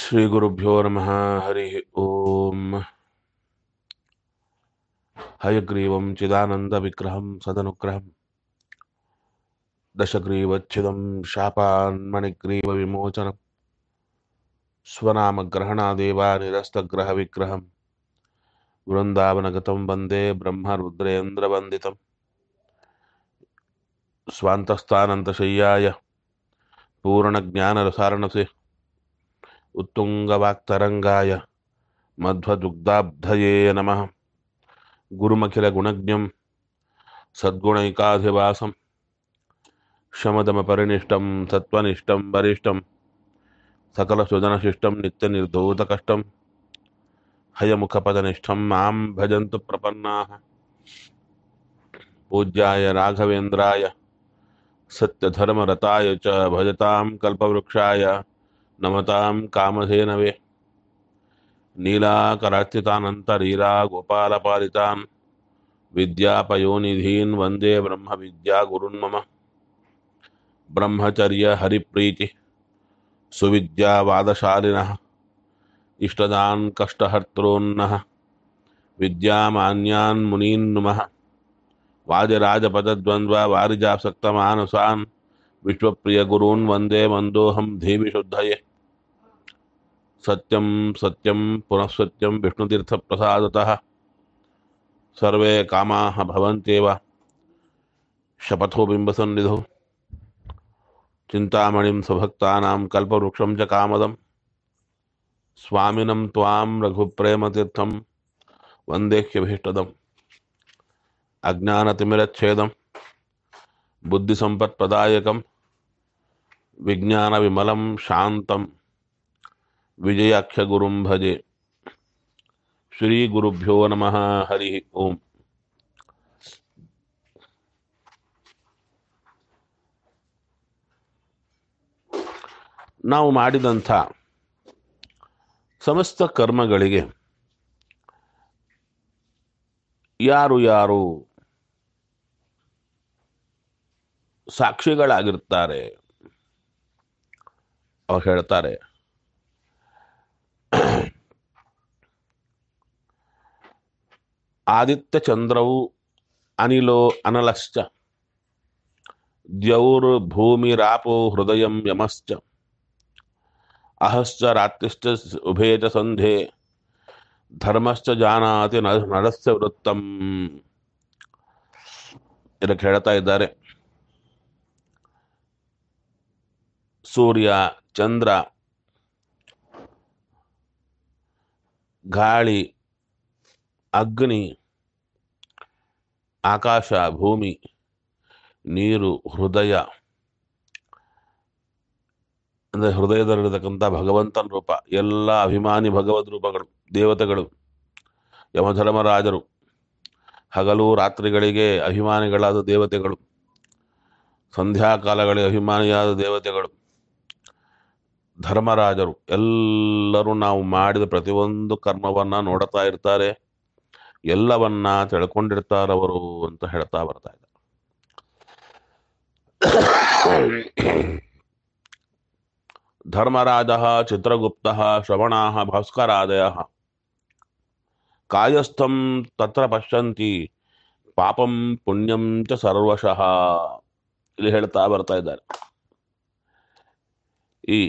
श्रीगुरुभ्यो नमः हरिः ॐ हयग्रीवं चिदानन्दविग्रहं सदनुग्रहं दशग्रीवच्छिदं शापान्मणिग्रीवविमोचनं स्वनामग्रहणादेवानिरस्तग्रहविग्रहं वृन्दावनगतं वन्दे ब्रह्मरुद्रेन्द्रवन्दितं स्वान्तस्थानन्तशय्याय पूर्णज्ञानरसारणसे उत्तुङ्गवाक्तरङ्गाय मध्वदुग्धाब्धये नमः गुरुमखिलगुणज्ञं सद्गुणैकाधिवासं शमदमपरिनिष्टं सत्त्वनिष्ठं वरिष्ठं सकलसुजनशिष्टं नित्यनिर्धूतकष्टं हयमुखपदनिष्ठं मां भजन्तु प्रपन्नाः पूज्याय राघवेन्द्राय सत्यधर्मरताय च भजतां कल्पवृक्षाय नमतां कामधेनवे नीलाकरार्चितानन्तरीरा गोपालपालितान् विद्यापयोनिधीन् वन्दे ब्रह्मविद्यागुरुन्मम ब्रह्मचर्यहरिप्रीति सुविद्यावादशालिनः इष्टदान् कष्टहर्तॄन्नः विद्यामान्यान् मुनीन् नुमः वादिराजपदद्वन्द्ववारिजासक्तमानसान् विश्वप्रियगुरून् वन्दे मन्दोऽहं धीविशुद्धये सत्यं सत्यं पुनः सत्यं विष्णुतीर्थप्रसादतः सर्वे कामाः भवन्त्येव शपथो बिम्बसन्निधौ चिन्तामणिं स्वभक्तानां कल्पवृक्षं च कामदं स्वामिनं त्वां रघुप्रेमतीर्थं वन्देह्यभीष्टदम् अज्ञानतिमिरच्छेदं बुद्धिसम्पत्प्रदायकं विज्ञानविमलं शान्तं विजयाख्यगुरुं भजे ಶ್ರೀಗುರುಭ್ಯೋ ನಮಃ ಹರಿ ಓಂ ನಾವು ಮಾಡಿದಂಥ ಸಮಸ್ತ ಕರ್ಮಗಳಿಗೆ ಯಾರು ಯಾರು ಸಾಕ್ಷಿಗಳಾಗಿರ್ತಾರೆ ಅವ್ರು ಹೇಳ್ತಾರೆ ಆದಿತ್ಯ ಚಂದ್ರವು ಅನಿಲೋ ಅನಲಶ್ಚ ದ್ಯೌರ್ ಭೂಮಿರಾಪೋ ಹೃದಯಂ ಯಮಶ್ಚ ಅಹಶ್ಚ ರಾತ್ರಿಶ್ಚ ಉಭೇ ಚ ಸಂಧೆ ಧರ್ಮಶ್ಚ ಜಾನಾತಿ ನ ನರಸ್ಯ ವೃತ್ತಂ ಇದಕ್ಕೆ ಹೇಳ್ತಾ ಇದ್ದಾರೆ ಸೂರ್ಯ ಚಂದ್ರ ಗಾಳಿ ಅಗ್ನಿ ಆಕಾಶ ಭೂಮಿ ನೀರು ಹೃದಯ ಅಂದರೆ ಹೃದಯದಲ್ಲಿರತಕ್ಕಂಥ ಭಗವಂತನ ರೂಪ ಎಲ್ಲ ಅಭಿಮಾನಿ ಭಗವದ್ ರೂಪಗಳು ದೇವತೆಗಳು ಯಮಧರ್ಮರಾಜರು ಹಗಲು ರಾತ್ರಿಗಳಿಗೆ ಅಭಿಮಾನಿಗಳಾದ ದೇವತೆಗಳು ಸಂಧ್ಯಾಕಾಲಗಳಿಗೆ ಅಭಿಮಾನಿಯಾದ ದೇವತೆಗಳು ಧರ್ಮರಾಜರು ಎಲ್ಲರೂ ನಾವು ಮಾಡಿದ ಪ್ರತಿಯೊಂದು ಕರ್ಮವನ್ನ ನೋಡ್ತಾ ಇರ್ತಾರೆ ಎಲ್ಲವನ್ನ ತಿಳ್ಕೊಂಡಿರ್ತಾರವರು ಅಂತ ಹೇಳ್ತಾ ಬರ್ತಾ ಇದ್ದಾರೆ ಧರ್ಮರಾಜ ಚಿತ್ರಗುಪ್ತ ಶ್ರವಣಾ ಭಾಸ್ಕರಾದಯ ಕಾಯಸ್ಥಂ ತತ್ರ ಪಶ್ಯಂತಿ ಪಾಪಂ ಪುಣ್ಯಂ ಚ ಸರ್ವಶಃ ಇಲ್ಲಿ ಹೇಳ್ತಾ ಬರ್ತಾ ಇದ್ದಾರೆ ಈ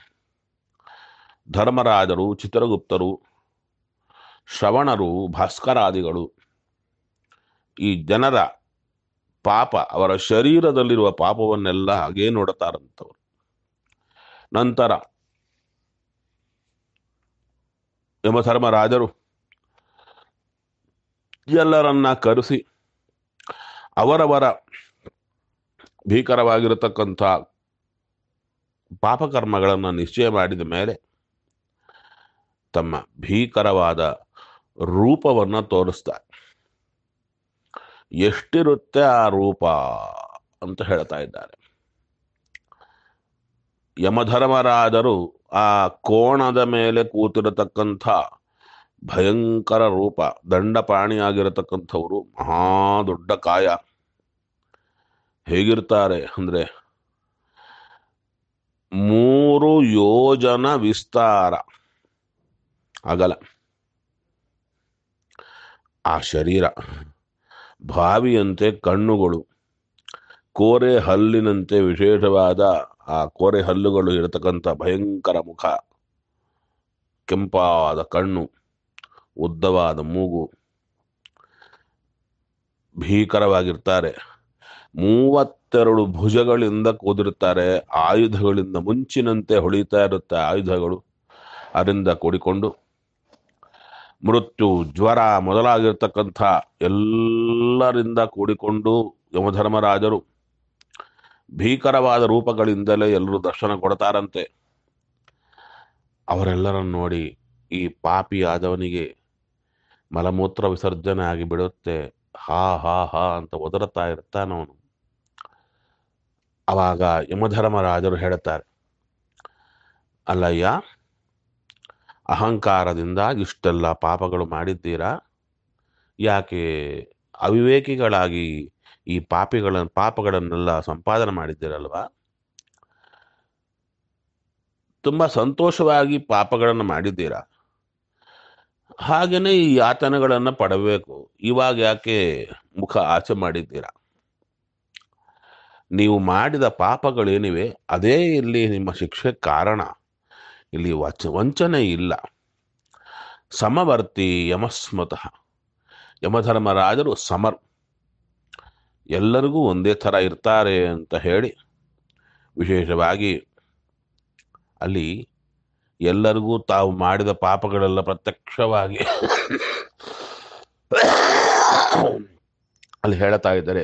ಧರ್ಮರಾಜರು ಚಿತ್ರಗುಪ್ತರು ಶ್ರವಣರು ಭಾಸ್ಕರಾದಿಗಳು ಈ ಜನರ ಪಾಪ ಅವರ ಶರೀರದಲ್ಲಿರುವ ಪಾಪವನ್ನೆಲ್ಲ ಹಾಗೇ ನೋಡುತ್ತಾರಂತವರು ನಂತರ ಯಮಧರ್ಮರಾಜರು ಎಲ್ಲರನ್ನ ಕರೆಸಿ ಅವರವರ ಭೀಕರವಾಗಿರತಕ್ಕಂಥ ಪಾಪಕರ್ಮಗಳನ್ನು ನಿಶ್ಚಯ ಮಾಡಿದ ಮೇಲೆ ತಮ್ಮ ಭೀಕರವಾದ ರೂಪವನ್ನು ತೋರಿಸ್ತಾರೆ ಎಷ್ಟಿರುತ್ತೆ ಆ ರೂಪ ಅಂತ ಹೇಳ್ತಾ ಇದ್ದಾರೆ ಯಮಧರ್ಮರಾಜರು ಆ ಕೋಣದ ಮೇಲೆ ಕೂತಿರತಕ್ಕಂಥ ಭಯಂಕರ ರೂಪ ದಂಡಪಾಣಿಯಾಗಿರತಕ್ಕಂಥವರು ಮಹಾ ದೊಡ್ಡ ಕಾಯ ಹೇಗಿರ್ತಾರೆ ಅಂದ್ರೆ ಮೂರು ಯೋಜನ ವಿಸ್ತಾರ ಅಗಲ ಆ ಶರೀರ ಭಾವಿಯಂತೆ ಕಣ್ಣುಗಳು ಕೋರೆ ಹಲ್ಲಿನಂತೆ ವಿಶೇಷವಾದ ಆ ಕೋರೆ ಹಲ್ಲುಗಳು ಇರತಕ್ಕಂಥ ಭಯಂಕರ ಮುಖ ಕೆಂಪಾದ ಕಣ್ಣು ಉದ್ದವಾದ ಮೂಗು ಭೀಕರವಾಗಿರ್ತಾರೆ ಮೂವತ್ತೆರಡು ಭುಜಗಳಿಂದ ಕೂದಿರುತ್ತಾರೆ ಆಯುಧಗಳಿಂದ ಮುಂಚಿನಂತೆ ಹೊಳಿತಾ ಇರುತ್ತೆ ಆಯುಧಗಳು ಅದರಿಂದ ಕೂಡಿಕೊಂಡು ಮೃತ್ಯು ಜ್ವರ ಮೊದಲಾಗಿರ್ತಕ್ಕಂಥ ಎಲ್ಲರಿಂದ ಕೂಡಿಕೊಂಡು ಯಮಧರ್ಮರಾಜರು ಭೀಕರವಾದ ರೂಪಗಳಿಂದಲೇ ಎಲ್ಲರೂ ದರ್ಶನ ಕೊಡ್ತಾರಂತೆ ಅವರೆಲ್ಲರನ್ನು ನೋಡಿ ಈ ಪಾಪಿ ಆದವನಿಗೆ ಮಲಮೂತ್ರ ವಿಸರ್ಜನೆ ಆಗಿ ಬಿಡುತ್ತೆ ಹಾ ಹಾ ಹಾ ಅಂತ ಒದರುತ್ತಾ ಇರ್ತಾನವನು ಅವಾಗ ಯಮಧರ್ಮರಾಜರು ಹೇಳುತ್ತಾರೆ ಅಲ್ಲಯ್ಯ ಅಹಂಕಾರದಿಂದ ಇಷ್ಟೆಲ್ಲ ಪಾಪಗಳು ಮಾಡಿದ್ದೀರಾ ಯಾಕೆ ಅವಿವೇಕಿಗಳಾಗಿ ಈ ಪಾಪಿಗಳ ಪಾಪಗಳನ್ನೆಲ್ಲ ಸಂಪಾದನೆ ಮಾಡಿದ್ದೀರಲ್ವಾ ತುಂಬಾ ಸಂತೋಷವಾಗಿ ಪಾಪಗಳನ್ನು ಮಾಡಿದ್ದೀರಾ ಹಾಗೇನೆ ಈ ಯಾತನೆಗಳನ್ನು ಪಡಬೇಕು ಇವಾಗ ಯಾಕೆ ಮುಖ ಆಚೆ ಮಾಡಿದ್ದೀರಾ ನೀವು ಮಾಡಿದ ಪಾಪಗಳೇನಿವೆ ಅದೇ ಇಲ್ಲಿ ನಿಮ್ಮ ಶಿಕ್ಷೆ ಕಾರಣ ಇಲ್ಲಿ ವಚ ವಂಚನೆ ಇಲ್ಲ ಸಮವರ್ತಿ ಯಮಸ್ಮತಃ ಯಮಧರ್ಮರಾಜರು ಸಮರ್ ಎಲ್ಲರಿಗೂ ಒಂದೇ ಥರ ಇರ್ತಾರೆ ಅಂತ ಹೇಳಿ ವಿಶೇಷವಾಗಿ ಅಲ್ಲಿ ಎಲ್ಲರಿಗೂ ತಾವು ಮಾಡಿದ ಪಾಪಗಳೆಲ್ಲ ಪ್ರತ್ಯಕ್ಷವಾಗಿ ಅಲ್ಲಿ ಹೇಳ್ತಾ ಇದ್ದಾರೆ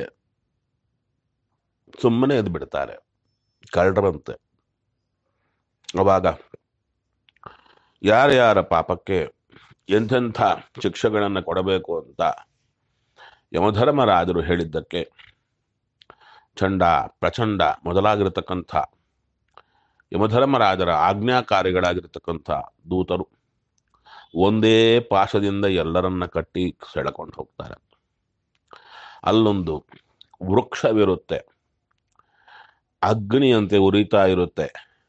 ಸುಮ್ಮನೆ ಎದ್ದು ಬಿಡ್ತಾರೆ ಕಳ್ಳರಂತೆ ಅವಾಗ ಯಾರ್ಯಾರ ಪಾಪಕ್ಕೆ ಎಂಥೆಂಥ ಶಿಕ್ಷೆಗಳನ್ನು ಕೊಡಬೇಕು ಅಂತ ಯಮಧರ್ಮರಾಜರು ಹೇಳಿದ್ದಕ್ಕೆ ಚಂಡ ಪ್ರಚಂಡ ಮೊದಲಾಗಿರತಕ್ಕಂಥ ಯಮಧರ್ಮರಾಜರ ಆಜ್ಞಾಕಾರಿಗಳಾಗಿರ್ತಕ್ಕಂಥ ದೂತರು ಒಂದೇ ಪಾಶದಿಂದ ಎಲ್ಲರನ್ನ ಕಟ್ಟಿ ಸೆಳೆಕೊಂಡು ಹೋಗ್ತಾರೆ ಅಲ್ಲೊಂದು ವೃಕ್ಷವಿರುತ್ತೆ ಅಗ್ನಿಯಂತೆ ಉರಿತಾ ಇರುತ್ತೆ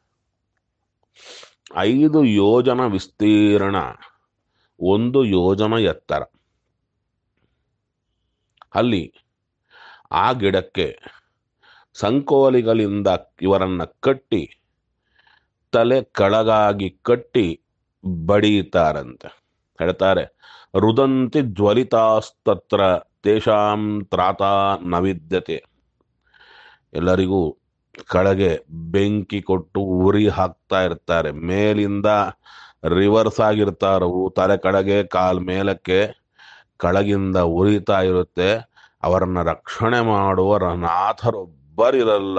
ಐದು ಯೋಜನ ವಿಸ್ತೀರ್ಣ ಒಂದು ಯೋಜನ ಎತ್ತರ ಅಲ್ಲಿ ಆ ಗಿಡಕ್ಕೆ ಸಂಕೋಲಿಗಳಿಂದ ಇವರನ್ನ ಕಟ್ಟಿ ತಲೆ ಕೆಳಗಾಗಿ ಕಟ್ಟಿ ಬಡಿಯುತ್ತಾರಂತೆ ಹೇಳ್ತಾರೆ ರುದಂತಿ ಜ್ವಲಿತಾಸ್ತತ್ರ ತೇಷಾಂ ತ್ರಾತ ನ ವಿದ್ಯತೆ ಎಲ್ಲರಿಗೂ ಕೆಳಗೆ ಬೆಂಕಿ ಕೊಟ್ಟು ಉರಿ ಹಾಕ್ತಾ ಇರ್ತಾರೆ ಮೇಲಿಂದ ರಿವರ್ಸ್ ಆಗಿರ್ತಾರವು ತಲೆ ಕೆಳಗೆ ಕಾಲ್ ಮೇಲಕ್ಕೆ ಕೆಳಗಿಂದ ಉರಿತಾ ಇರುತ್ತೆ ಅವರನ್ನ ರಕ್ಷಣೆ ಮಾಡುವ ನಾಥರೊಬ್ಬರಿರಲ್ಲ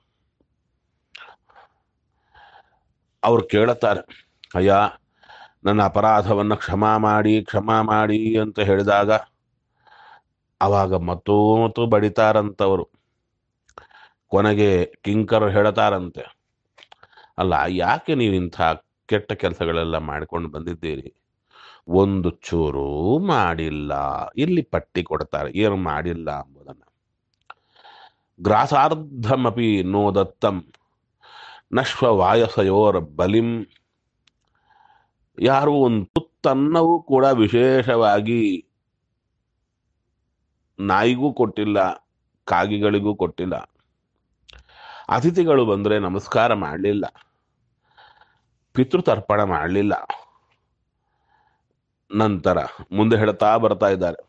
ಅವ್ರು ಕೇಳುತ್ತಾರೆ ಅಯ್ಯ ನನ್ನ ಅಪರಾಧವನ್ನು ಕ್ಷಮಾ ಮಾಡಿ ಕ್ಷಮಾ ಮಾಡಿ ಅಂತ ಹೇಳಿದಾಗ ಅವಾಗ ಮತ್ತೂ ಮತ್ತು ಬಡಿತಾರಂತವರು ಕೊನೆಗೆ ಕಿಂಕರ್ ಹೇಳ್ತಾರಂತೆ ಅಲ್ಲ ಯಾಕೆ ನೀವು ಇಂಥ ಕೆಟ್ಟ ಕೆಲಸಗಳೆಲ್ಲ ಮಾಡ್ಕೊಂಡು ಬಂದಿದ್ದೀರಿ ಒಂದು ಚೂರು ಮಾಡಿಲ್ಲ ಇಲ್ಲಿ ಪಟ್ಟಿ ಕೊಡ್ತಾರೆ ಏನು ಮಾಡಿಲ್ಲ ಎಂಬುದನ್ನು ಗ್ರಾಸಾರ್ಧಮಪಿ ನೋ ದತ್ತಂ ನಶ್ವ ವಾಯಸಯೋರ್ ಬಲಿಂ ಯಾರು ಒಂದು ತುತ್ತನ್ನವೂ ಕೂಡ ವಿಶೇಷವಾಗಿ ನಾಯಿಗೂ ಕೊಟ್ಟಿಲ್ಲ ಕಾಗಿಗಳಿಗೂ ಕೊಟ್ಟಿಲ್ಲ ಅತಿಥಿಗಳು ಬಂದರೆ ನಮಸ್ಕಾರ ಮಾಡಲಿಲ್ಲ ಪಿತೃತರ್ಪಣ ಮಾಡಲಿಲ್ಲ ನಂತರ ಮುಂದೆ ಹೇಳ್ತಾ ಬರ್ತಾ ಇದ್ದಾರೆ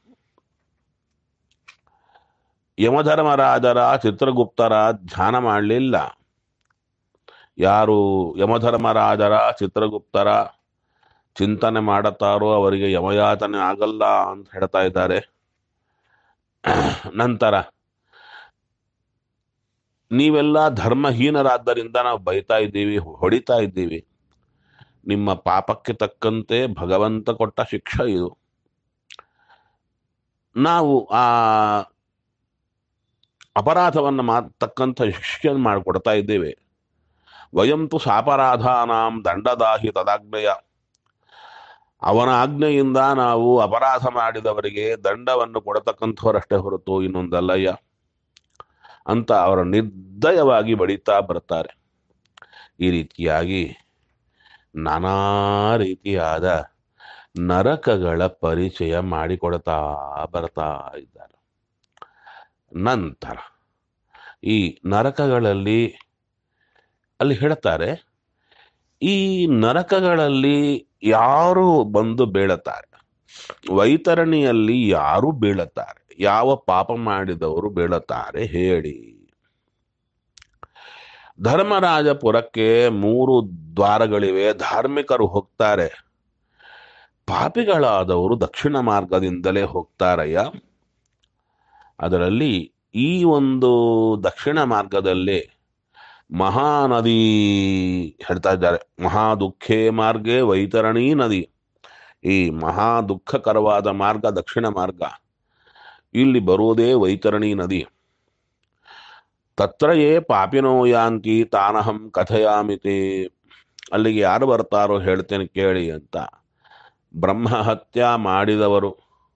ಯಮಧರ್ಮರಾಜರ ಚಿತ್ರಗುಪ್ತರ ಧ್ಯಾನ ಮಾಡಲಿಲ್ಲ ಯಾರು ಯಮಧರ್ಮರಾಜರ ಚಿತ್ರಗುಪ್ತರ ಚಿಂತನೆ ಮಾಡುತ್ತಾರೋ ಅವರಿಗೆ ಯಮಯಾತನೆ ಆಗಲ್ಲ ಅಂತ ಹೇಳ್ತಾ ಇದ್ದಾರೆ ನಂತರ ನೀವೆಲ್ಲ ಧರ್ಮಹೀನರಾದ್ದರಿಂದ ನಾವು ಬೈತಾ ಇದ್ದೀವಿ ಹೊಡಿತಾ ಇದ್ದೀವಿ ನಿಮ್ಮ ಪಾಪಕ್ಕೆ ತಕ್ಕಂತೆ ಭಗವಂತ ಕೊಟ್ಟ ಶಿಕ್ಷೆ ಇದು ನಾವು ಆ ಅಪರಾಧವನ್ನು ಮಾ ತಕ್ಕಂಥ ಶಿಕ್ಷೆಯನ್ನು ಮಾಡಿಕೊಡ್ತಾ ಇದ್ದೇವೆ ವಯಂತು ಸಾಪರಾಧಾನಾಂ ದಂಡದಾಹಿ ತದಾಜ್ಞೆಯ ಅವನ ಆಜ್ಞೆಯಿಂದ ನಾವು ಅಪರಾಧ ಮಾಡಿದವರಿಗೆ ದಂಡವನ್ನು ಕೊಡತಕ್ಕಂಥವರಷ್ಟೇ ಹೊರತು ಇನ್ನೊಂದಲ್ಲಯ್ಯ ಅಂತ ಅವರ ನಿರ್ದಯವಾಗಿ ಬಡಿತಾ ಬರ್ತಾರೆ ಈ ರೀತಿಯಾಗಿ ನಾನಾ ರೀತಿಯಾದ ನರಕಗಳ ಪರಿಚಯ ಮಾಡಿಕೊಡ್ತಾ ಬರ್ತಾ ಇದ್ದಾರೆ ನಂತರ ಈ ನರಕಗಳಲ್ಲಿ ಅಲ್ಲಿ ಹೇಳ್ತಾರೆ ಈ ನರಕಗಳಲ್ಲಿ ಯಾರು ಬಂದು ಬೀಳುತ್ತಾರೆ ವೈತರಣಿಯಲ್ಲಿ ಯಾರು ಬೀಳುತ್ತಾರೆ ಯಾವ ಪಾಪ ಮಾಡಿದವರು ಬೀಳುತ್ತಾರೆ ಹೇಳಿ ಧರ್ಮರಾಜಪುರಕ್ಕೆ ಮೂರು ದ್ವಾರಗಳಿವೆ ಧಾರ್ಮಿಕರು ಹೋಗ್ತಾರೆ ಪಾಪಿಗಳಾದವರು ದಕ್ಷಿಣ ಮಾರ್ಗದಿಂದಲೇ ಹೋಗ್ತಾರಯ್ಯ ಅದರಲ್ಲಿ ಈ ಒಂದು ದಕ್ಷಿಣ ಮಾರ್ಗದಲ್ಲಿ ಮಹಾನದಿ ಹೇಳ್ತಾ ಇದ್ದಾರೆ ಮಹಾ ದುಃಖೇ ಮಾರ್ಗೆ ವೈತರಣಿ ನದಿ ಈ ಮಹಾ ದುಃಖಕರವಾದ ಮಾರ್ಗ ದಕ್ಷಿಣ ಮಾರ್ಗ ಇಲ್ಲಿ ಬರುವುದೇ ವೈತರಣಿ ನದಿ ತತ್ರಯೇ ಪಾಪಿನೋ ಯಾಂತಿ ತಾನಹಂ ಕಥಯಾಮಿತಿ ಅಲ್ಲಿಗೆ ಯಾರು ಬರ್ತಾರೋ ಹೇಳ್ತೇನೆ ಕೇಳಿ ಅಂತ ಬ್ರಹ್ಮ ಹತ್ಯ ಮಾಡಿದವರು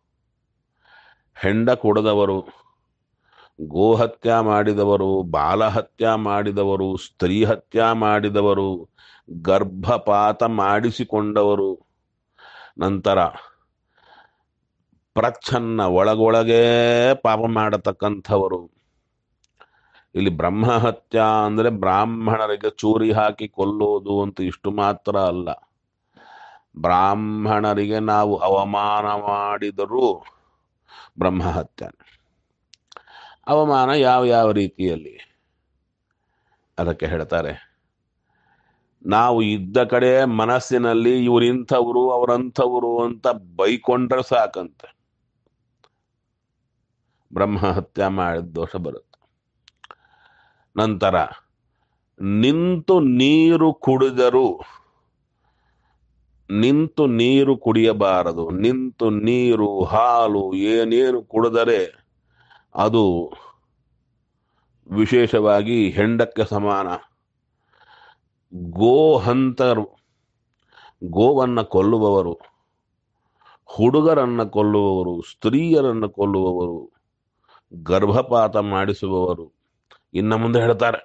ಹೆಂಡ ಕುಡದವರು ಗೋಹತ್ಯ ಮಾಡಿದವರು ಬಾಲಹತ್ಯ ಮಾಡಿದವರು ಸ್ತ್ರೀ ಹತ್ಯ ಮಾಡಿದವರು ಗರ್ಭಪಾತ ಮಾಡಿಸಿಕೊಂಡವರು ನಂತರ ಪ್ರಚ್ಛನ್ನ ಒಳಗೊಳಗೇ ಪಾಪ ಮಾಡತಕ್ಕಂಥವರು ಇಲ್ಲಿ ಬ್ರಹ್ಮ ಹತ್ಯ ಅಂದ್ರೆ ಬ್ರಾಹ್ಮಣರಿಗೆ ಚೂರಿ ಹಾಕಿ ಕೊಲ್ಲೋದು ಅಂತ ಇಷ್ಟು ಮಾತ್ರ ಅಲ್ಲ ಬ್ರಾಹ್ಮಣರಿಗೆ ನಾವು ಅವಮಾನ ಮಾಡಿದರೂ ಬ್ರಹ್ಮ ಹತ್ಯ ಅವಮಾನ ಯಾವ ಯಾವ ರೀತಿಯಲ್ಲಿ ಅದಕ್ಕೆ ಹೇಳ್ತಾರೆ ನಾವು ಇದ್ದ ಕಡೆ ಮನಸ್ಸಿನಲ್ಲಿ ಇವರಿಂಥವ್ರು ಅವರಂಥವ್ರು ಅಂತ ಬೈಕೊಂಡ್ರೆ ಸಾಕಂತೆ ಬ್ರಹ್ಮ ಹತ್ಯ ಮಾಡಿದ ದೋಷ ಬರುತ್ತೆ ನಂತರ ನಿಂತು ನೀರು ಕುಡಿದರು ನಿಂತು ನೀರು ಕುಡಿಯಬಾರದು ನಿಂತು ನೀರು ಹಾಲು ಏನೇನು ಕುಡಿದರೆ ಅದು ವಿಶೇಷವಾಗಿ ಹೆಂಡಕ್ಕೆ ಸಮಾನ ಗೋಹಂತರು ಗೋವನ್ನ ಕೊಲ್ಲುವವರು ಹುಡುಗರನ್ನ ಕೊಲ್ಲುವವರು ಸ್ತ್ರೀಯರನ್ನು ಕೊಲ್ಲುವವರು ಗರ್ಭಪಾತ ಮಾಡಿಸುವವರು ಇನ್ನ ಮುಂದೆ ಹೇಳ್ತಾರೆ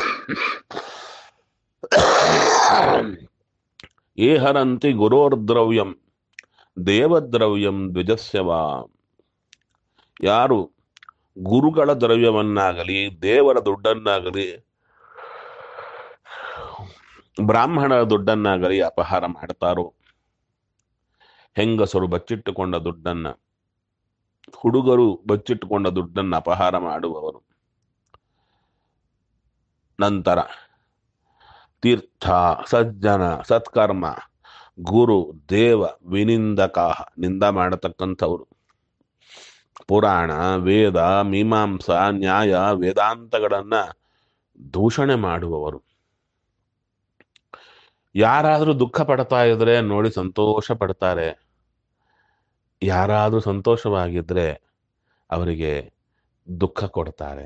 ಏಹರಂತಿ ಗುರೋರ್ದ್ರವ್ಯಂ ದೇವದ್ರವ್ಯಂ ದ್ವಿಜಸ್ಯವ ಯಾರು ಗುರುಗಳ ದ್ರವ್ಯವನ್ನಾಗಲಿ ದೇವರ ದುಡ್ಡನ್ನಾಗಲಿ ಬ್ರಾಹ್ಮಣರ ದುಡ್ಡನ್ನಾಗಲಿ ಅಪಹಾರ ಮಾಡ್ತಾರೋ ಹೆಂಗಸರು ಬಚ್ಚಿಟ್ಟುಕೊಂಡ ದುಡ್ಡನ್ನ ಹುಡುಗರು ಬಚ್ಚಿಟ್ಟುಕೊಂಡ ದುಡ್ಡನ್ನು ಅಪಹಾರ ಮಾಡುವವರು ನಂತರ ತೀರ್ಥ ಸಜ್ಜನ ಸತ್ಕರ್ಮ ಗುರು ದೇವ ವಿನಿಂದಕ ನಿಂದ ಮಾಡತಕ್ಕಂಥವ್ರು ಪುರಾಣ ವೇದ ಮೀಮಾಂಸಾ ನ್ಯಾಯ ವೇದಾಂತಗಳನ್ನ ದೂಷಣೆ ಮಾಡುವವರು ಯಾರಾದರೂ ದುಃಖ ಪಡ್ತಾ ಇದ್ರೆ ನೋಡಿ ಸಂತೋಷ ಪಡ್ತಾರೆ ಯಾರಾದರೂ ಸಂತೋಷವಾಗಿದ್ರೆ ಅವರಿಗೆ ದುಃಖ ಕೊಡ್ತಾರೆ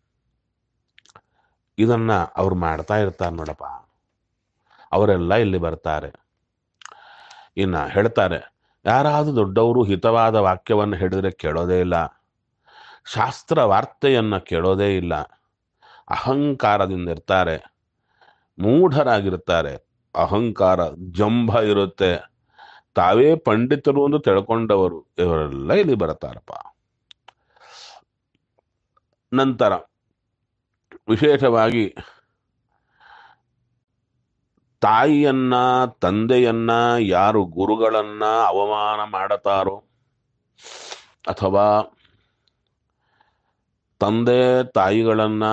ಇದನ್ನ ಅವ್ರು ಮಾಡ್ತಾ ಇರ್ತಾರೆ ನೋಡಪ್ಪ ಅವರೆಲ್ಲ ಇಲ್ಲಿ ಬರ್ತಾರೆ ಇನ್ನ ಹೇಳ್ತಾರೆ ಯಾರಾದರೂ ದೊಡ್ಡವರು ಹಿತವಾದ ವಾಕ್ಯವನ್ನು ಹೇಳಿದ್ರೆ ಕೇಳೋದೇ ಇಲ್ಲ ಶಾಸ್ತ್ರ ವಾರ್ತೆಯನ್ನ ಕೇಳೋದೇ ಇಲ್ಲ ಅಹಂಕಾರದಿಂದ ಇರ್ತಾರೆ ಮೂಢರಾಗಿರ್ತಾರೆ ಅಹಂಕಾರ ಜಂಭ ಇರುತ್ತೆ ತಾವೇ ಪಂಡಿತರು ಎಂದು ತಿಳ್ಕೊಂಡವರು ಇವರೆಲ್ಲ ಇಲ್ಲಿ ಬರ್ತಾರಪ್ಪ ನಂತರ ವಿಶೇಷವಾಗಿ ತಾಯಿಯನ್ನ ತಂದೆಯನ್ನ ಯಾರು ಗುರುಗಳನ್ನ ಅವಮಾನ ಮಾಡತಾರೋ ಅಥವಾ ತಂದೆ ತಾಯಿಗಳನ್ನ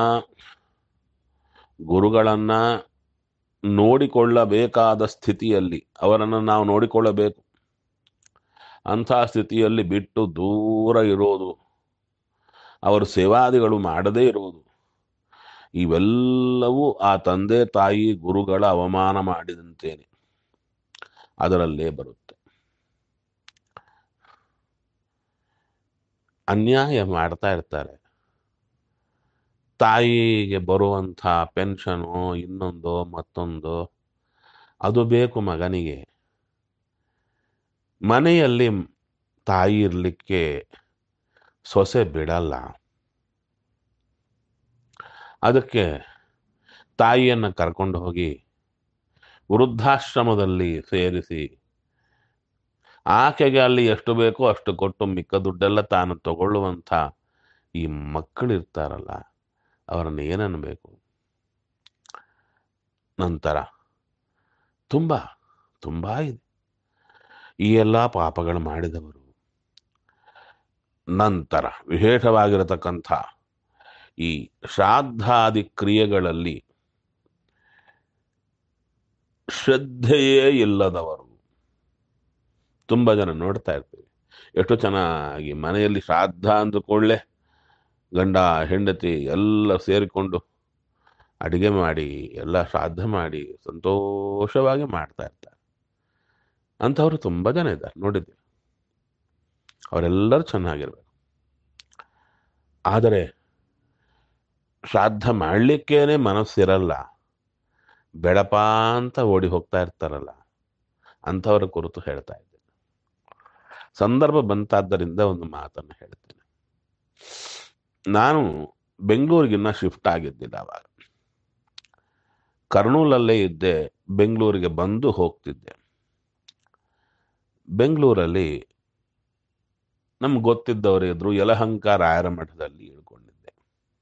ಗುರುಗಳನ್ನ ನೋಡಿಕೊಳ್ಳಬೇಕಾದ ಸ್ಥಿತಿಯಲ್ಲಿ ಅವರನ್ನು ನಾವು ನೋಡಿಕೊಳ್ಳಬೇಕು ಅಂಥ ಸ್ಥಿತಿಯಲ್ಲಿ ಬಿಟ್ಟು ದೂರ ಇರೋದು ಅವರು ಸೇವಾದಿಗಳು ಮಾಡದೇ ಇರುವುದು ಇವೆಲ್ಲವೂ ಆ ತಂದೆ ತಾಯಿ ಗುರುಗಳ ಅವಮಾನ ಮಾಡಿದಂತೇನೆ ಅದರಲ್ಲೇ ಬರುತ್ತೆ ಅನ್ಯಾಯ ಮಾಡ್ತಾ ಇರ್ತಾರೆ ತಾಯಿಗೆ ಬರುವಂಥ ಪೆನ್ಷನು ಇನ್ನೊಂದು ಮತ್ತೊಂದು ಅದು ಬೇಕು ಮಗನಿಗೆ ಮನೆಯಲ್ಲಿ ತಾಯಿ ಇರಲಿಕ್ಕೆ ಸೊಸೆ ಬಿಡಲ್ಲ ಅದಕ್ಕೆ ತಾಯಿಯನ್ನು ಕರ್ಕೊಂಡು ಹೋಗಿ ವೃದ್ಧಾಶ್ರಮದಲ್ಲಿ ಸೇರಿಸಿ ಆಕೆಗೆ ಅಲ್ಲಿ ಎಷ್ಟು ಬೇಕೋ ಅಷ್ಟು ಕೊಟ್ಟು ಮಿಕ್ಕ ದುಡ್ಡೆಲ್ಲ ತಾನು ತಗೊಳ್ಳುವಂಥ ಈ ಮಕ್ಕಳಿರ್ತಾರಲ್ಲ ಅವರನ್ನು ಏನನ್ನಬೇಕು ನಂತರ ತುಂಬ ತುಂಬ ಇದೆ ಈ ಎಲ್ಲ ಪಾಪಗಳು ಮಾಡಿದವರು ನಂತರ ವಿಶೇಷವಾಗಿರತಕ್ಕಂಥ ಈ ಶ್ರಾದ್ದಾದಿ ಕ್ರಿಯೆಗಳಲ್ಲಿ ಶ್ರದ್ಧೆಯೇ ಇಲ್ಲದವರು ತುಂಬ ಜನ ನೋಡ್ತಾ ಇರ್ತೀವಿ ಎಷ್ಟು ಚೆನ್ನಾಗಿ ಮನೆಯಲ್ಲಿ ಶ್ರಾದ್ದ ಅಂದುಕೊಳ್ಳೆ ಗಂಡ ಹೆಂಡತಿ ಎಲ್ಲ ಸೇರಿಕೊಂಡು ಅಡಿಗೆ ಮಾಡಿ ಎಲ್ಲ ಶ್ರಾದ್ದ ಮಾಡಿ ಸಂತೋಷವಾಗಿ ಮಾಡ್ತಾ ಇರ್ತಾರೆ ಅಂಥವ್ರು ತುಂಬ ಜನ ಇದ್ದಾರೆ ನೋಡಿದ್ದೀವಿ ಅವರೆಲ್ಲರೂ ಚೆನ್ನಾಗಿರ್ಬೇಕು ಆದರೆ ಶ್ರಾದ್ದ ಮಾಡಲಿಕ್ಕೇನೆ ಮನಸ್ಸಿರಲ್ಲ ಬೆಳಪ ಅಂತ ಓಡಿ ಹೋಗ್ತಾ ಇರ್ತಾರಲ್ಲ ಅಂಥವರ ಕುರಿತು ಹೇಳ್ತಾ ಇದ್ದೇನೆ ಸಂದರ್ಭ ಬಂತಾದ್ದರಿಂದ ಒಂದು ಮಾತನ್ನು ಹೇಳ್ತೇನೆ ನಾನು ಬೆಂಗಳೂರಿಗಿನ್ನ ಶಿಫ್ಟ್ ಆಗಿದ್ದಿಲ್ಲ ಅವಾಗ ಕರ್ನೂಲಲ್ಲೇ ಇದ್ದೆ ಬೆಂಗಳೂರಿಗೆ ಬಂದು ಹೋಗ್ತಿದ್ದೆ ಬೆಂಗಳೂರಲ್ಲಿ ನಮ್ಗೆ ಗೊತ್ತಿದ್ದವರು ಇದ್ರು ಯಲಹಂಕ ರಾಯರ ಮಠದಲ್ಲಿ ಇಳ್ಕೊಂಡಿದ್ದೆ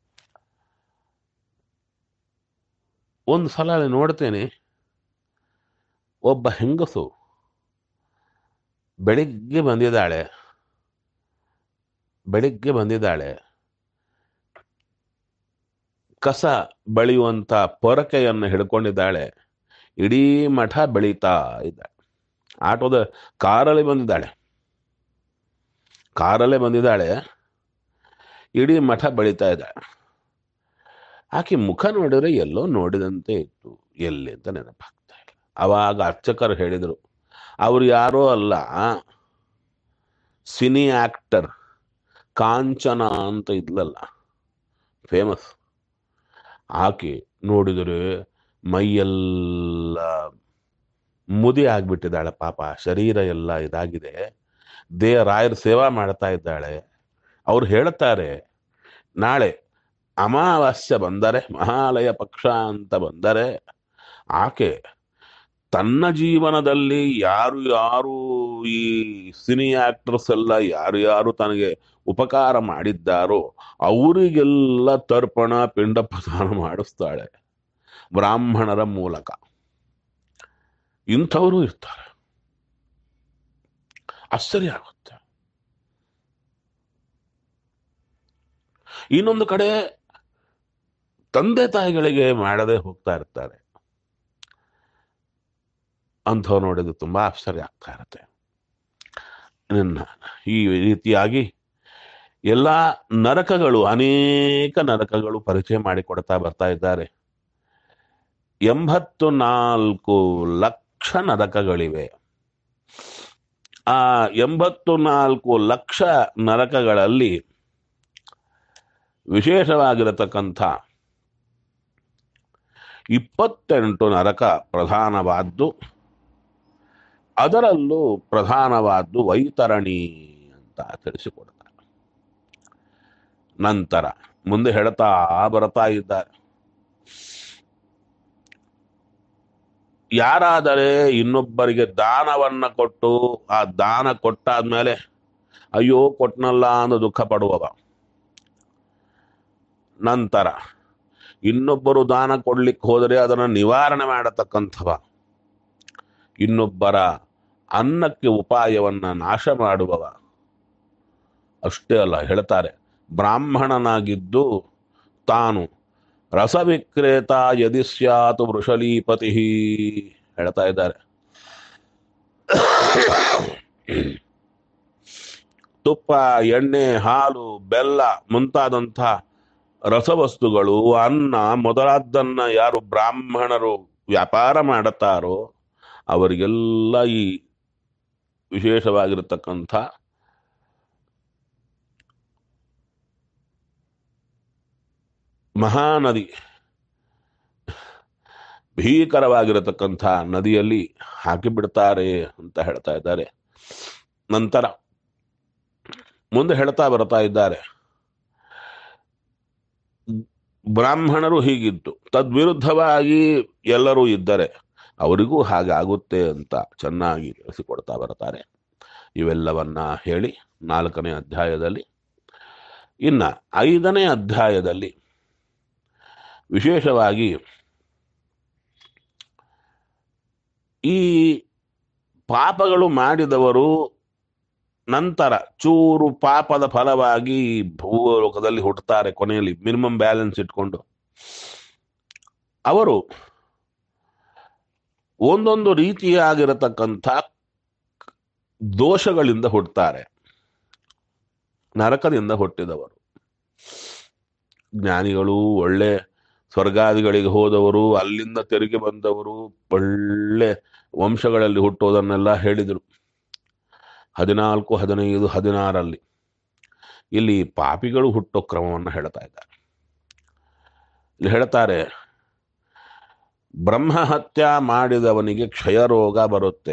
ಒಂದು ಸಲ ಅಲ್ಲಿ ನೋಡ್ತೇನೆ ಒಬ್ಬ ಹೆಂಗಸು ಬೆಳಿಗ್ಗೆ ಬಂದಿದ್ದಾಳೆ ಬೆಳಿಗ್ಗೆ ಬಂದಿದ್ದಾಳೆ ಕಸ ಬಳಿಯುವಂತ ಪೊರಕೆಯನ್ನು ಹಿಡ್ಕೊಂಡಿದ್ದಾಳೆ ಇಡೀ ಮಠ ಬೆಳೀತಾ ಇದ್ದಾಳೆ ಆಟೋದ ಕಾರಲ್ಲಿ ಬಂದಿದ್ದಾಳೆ ಕಾರಲ್ಲೇ ಬಂದಿದ್ದಾಳೆ ಇಡೀ ಮಠ ಬೆಳೀತಾ ಇದ್ದಾಳೆ ಆಕೆ ಮುಖ ನೋಡಿದ್ರೆ ಎಲ್ಲೋ ನೋಡಿದಂತೆ ಇತ್ತು ಎಲ್ಲಿ ಅಂತ ನೆನಪಾಗ್ತಾ ಇಲ್ಲ ಅವಾಗ ಅರ್ಚಕರು ಹೇಳಿದರು ಅವ್ರು ಯಾರೋ ಅಲ್ಲ ಸಿನಿ ಆಕ್ಟರ್ ಕಾಂಚನ ಅಂತ ಇದ್ಲಲ್ಲ ಫೇಮಸ್ ಆಕೆ ನೋಡಿದರೆ ಮೈಯೆಲ್ಲ ಮುದಿ ಆಗ್ಬಿಟ್ಟಿದ್ದಾಳೆ ಪಾಪ ಶರೀರ ಎಲ್ಲ ಇದಾಗಿದೆ ದೇ ರಾಯರ ಸೇವಾ ಮಾಡ್ತಾ ಇದ್ದಾಳೆ ಅವ್ರು ಹೇಳ್ತಾರೆ ನಾಳೆ ಅಮಾವಾಸ್ಯ ಬಂದರೆ ಮಹಾಲಯ ಪಕ್ಷ ಅಂತ ಬಂದರೆ ಆಕೆ ತನ್ನ ಜೀವನದಲ್ಲಿ ಯಾರು ಯಾರು ಈ ಸಿನಿ ಆಕ್ಟರ್ಸ್ ಎಲ್ಲ ಯಾರು ಯಾರು ತನಗೆ ಉಪಕಾರ ಮಾಡಿದ್ದಾರೋ ಅವರಿಗೆಲ್ಲ ತರ್ಪಣ ಪಿಂಡ ಪ್ರದಾನ ಮಾಡಿಸ್ತಾಳೆ ಬ್ರಾಹ್ಮಣರ ಮೂಲಕ ಇಂಥವರು ಇರ್ತಾರೆ ಆಶ್ಚರ್ಯ ಆಗುತ್ತೆ ಇನ್ನೊಂದು ಕಡೆ ತಂದೆ ತಾಯಿಗಳಿಗೆ ಮಾಡದೆ ಹೋಗ್ತಾ ಇರ್ತಾರೆ ಅಂಥವ್ರು ನೋಡಿದ್ರೆ ತುಂಬಾ ಆಶ್ಚರ್ಯ ಆಗ್ತಾ ಇರುತ್ತೆ ಇನ್ನ ಈ ರೀತಿಯಾಗಿ ಎಲ್ಲ ನರಕಗಳು ಅನೇಕ ನರಕಗಳು ಪರಿಚಯ ಮಾಡಿಕೊಡ್ತಾ ಬರ್ತಾ ಇದ್ದಾರೆ ಎಂಬತ್ತು ನಾಲ್ಕು ಲಕ್ಷ ನರಕಗಳಿವೆ ಆ ಎಂಬತ್ತು ನಾಲ್ಕು ಲಕ್ಷ ನರಕಗಳಲ್ಲಿ ವಿಶೇಷವಾಗಿರತಕ್ಕಂಥ ಇಪ್ಪತ್ತೆಂಟು ನರಕ ಪ್ರಧಾನವಾದ್ದು ಅದರಲ್ಲೂ ಪ್ರಧಾನವಾದ್ದು ವೈತರಣಿ ಅಂತ ತಿಳಿಸಿಕೊಡ್ತಾರೆ ನಂತರ ಮುಂದೆ ಹೇಳ್ತಾ ಬರ್ತಾ ಇದ್ದಾರೆ ಯಾರಾದರೆ ಇನ್ನೊಬ್ಬರಿಗೆ ದಾನವನ್ನ ಕೊಟ್ಟು ಆ ದಾನ ಕೊಟ್ಟಾದ್ಮೇಲೆ ಅಯ್ಯೋ ಕೊಟ್ನಲ್ಲ ಅಂತ ದುಃಖ ಪಡುವವ ನಂತರ ಇನ್ನೊಬ್ಬರು ದಾನ ಕೊಡ್ಲಿಕ್ಕೆ ಹೋದರೆ ಅದನ್ನು ನಿವಾರಣೆ ಮಾಡತಕ್ಕಂಥವ ಇನ್ನೊಬ್ಬರ ಅನ್ನಕ್ಕೆ ಉಪಾಯವನ್ನ ನಾಶ ಮಾಡುವವ ಅಷ್ಟೇ ಅಲ್ಲ ಹೇಳ್ತಾರೆ ಬ್ರಾಹ್ಮಣನಾಗಿದ್ದು ತಾನು ರಸವಿಕ್ರೇತ ಯದಿ ಸ್ಯಾತ್ ವೃಷಲೀಪತಿ ಹೇಳ್ತಾ ಇದ್ದಾರೆ ತುಪ್ಪ ಎಣ್ಣೆ ಹಾಲು ಬೆಲ್ಲ ಮುಂತಾದಂಥ ರಸವಸ್ತುಗಳು ಅನ್ನ ಮೊದಲಾದ್ದನ್ನ ಯಾರು ಬ್ರಾಹ್ಮಣರು ವ್ಯಾಪಾರ ಮಾಡುತ್ತಾರೋ ಅವರಿಗೆಲ್ಲ ಈ ವಿಶೇಷವಾಗಿರತಕ್ಕಂಥ ಮಹಾನದಿ ಭೀಕರವಾಗಿರತಕ್ಕಂಥ ನದಿಯಲ್ಲಿ ಹಾಕಿಬಿಡ್ತಾರೆ ಅಂತ ಹೇಳ್ತಾ ಇದ್ದಾರೆ ನಂತರ ಮುಂದೆ ಹೇಳ್ತಾ ಬರ್ತಾ ಇದ್ದಾರೆ ಬ್ರಾಹ್ಮಣರು ಹೀಗಿತ್ತು ತದ್ವಿರುದ್ಧವಾಗಿ ಎಲ್ಲರೂ ಇದ್ದರೆ ಅವರಿಗೂ ಹಾಗೆ ಆಗುತ್ತೆ ಅಂತ ಚೆನ್ನಾಗಿ ತಿಳಿಸಿಕೊಡ್ತಾ ಬರ್ತಾರೆ ಇವೆಲ್ಲವನ್ನ ಹೇಳಿ ನಾಲ್ಕನೇ ಅಧ್ಯಾಯದಲ್ಲಿ ಇನ್ನ ಐದನೇ ಅಧ್ಯಾಯದಲ್ಲಿ ವಿಶೇಷವಾಗಿ ಈ ಪಾಪಗಳು ಮಾಡಿದವರು ನಂತರ ಚೂರು ಪಾಪದ ಫಲವಾಗಿ ಭೂಲೋಕದಲ್ಲಿ ಹುಟ್ಟುತ್ತಾರೆ ಕೊನೆಯಲ್ಲಿ ಮಿನಿಮಮ್ ಬ್ಯಾಲೆನ್ಸ್ ಇಟ್ಕೊಂಡು ಅವರು ಒಂದೊಂದು ರೀತಿಯಾಗಿರತಕ್ಕಂಥ ದೋಷಗಳಿಂದ ಹುಟ್ಟುತ್ತಾರೆ ನರಕದಿಂದ ಹುಟ್ಟಿದವರು ಜ್ಞಾನಿಗಳು ಒಳ್ಳೆ ಸ್ವರ್ಗಾದಿಗಳಿಗೆ ಹೋದವರು ಅಲ್ಲಿಂದ ತೆರಿಗೆ ಬಂದವರು ಒಳ್ಳೆ ವಂಶಗಳಲ್ಲಿ ಹುಟ್ಟೋದನ್ನೆಲ್ಲ ಹೇಳಿದರು ಹದಿನಾಲ್ಕು ಹದಿನೈದು ಹದಿನಾರಲ್ಲಿ ಇಲ್ಲಿ ಪಾಪಿಗಳು ಹುಟ್ಟೋ ಕ್ರಮವನ್ನು ಹೇಳ್ತಾ ಇದ್ದಾರೆ ಇಲ್ಲಿ ಹೇಳ್ತಾರೆ ಬ್ರಹ್ಮಹತ್ಯ ಮಾಡಿದವನಿಗೆ ಕ್ಷಯರೋಗ ಬರುತ್ತೆ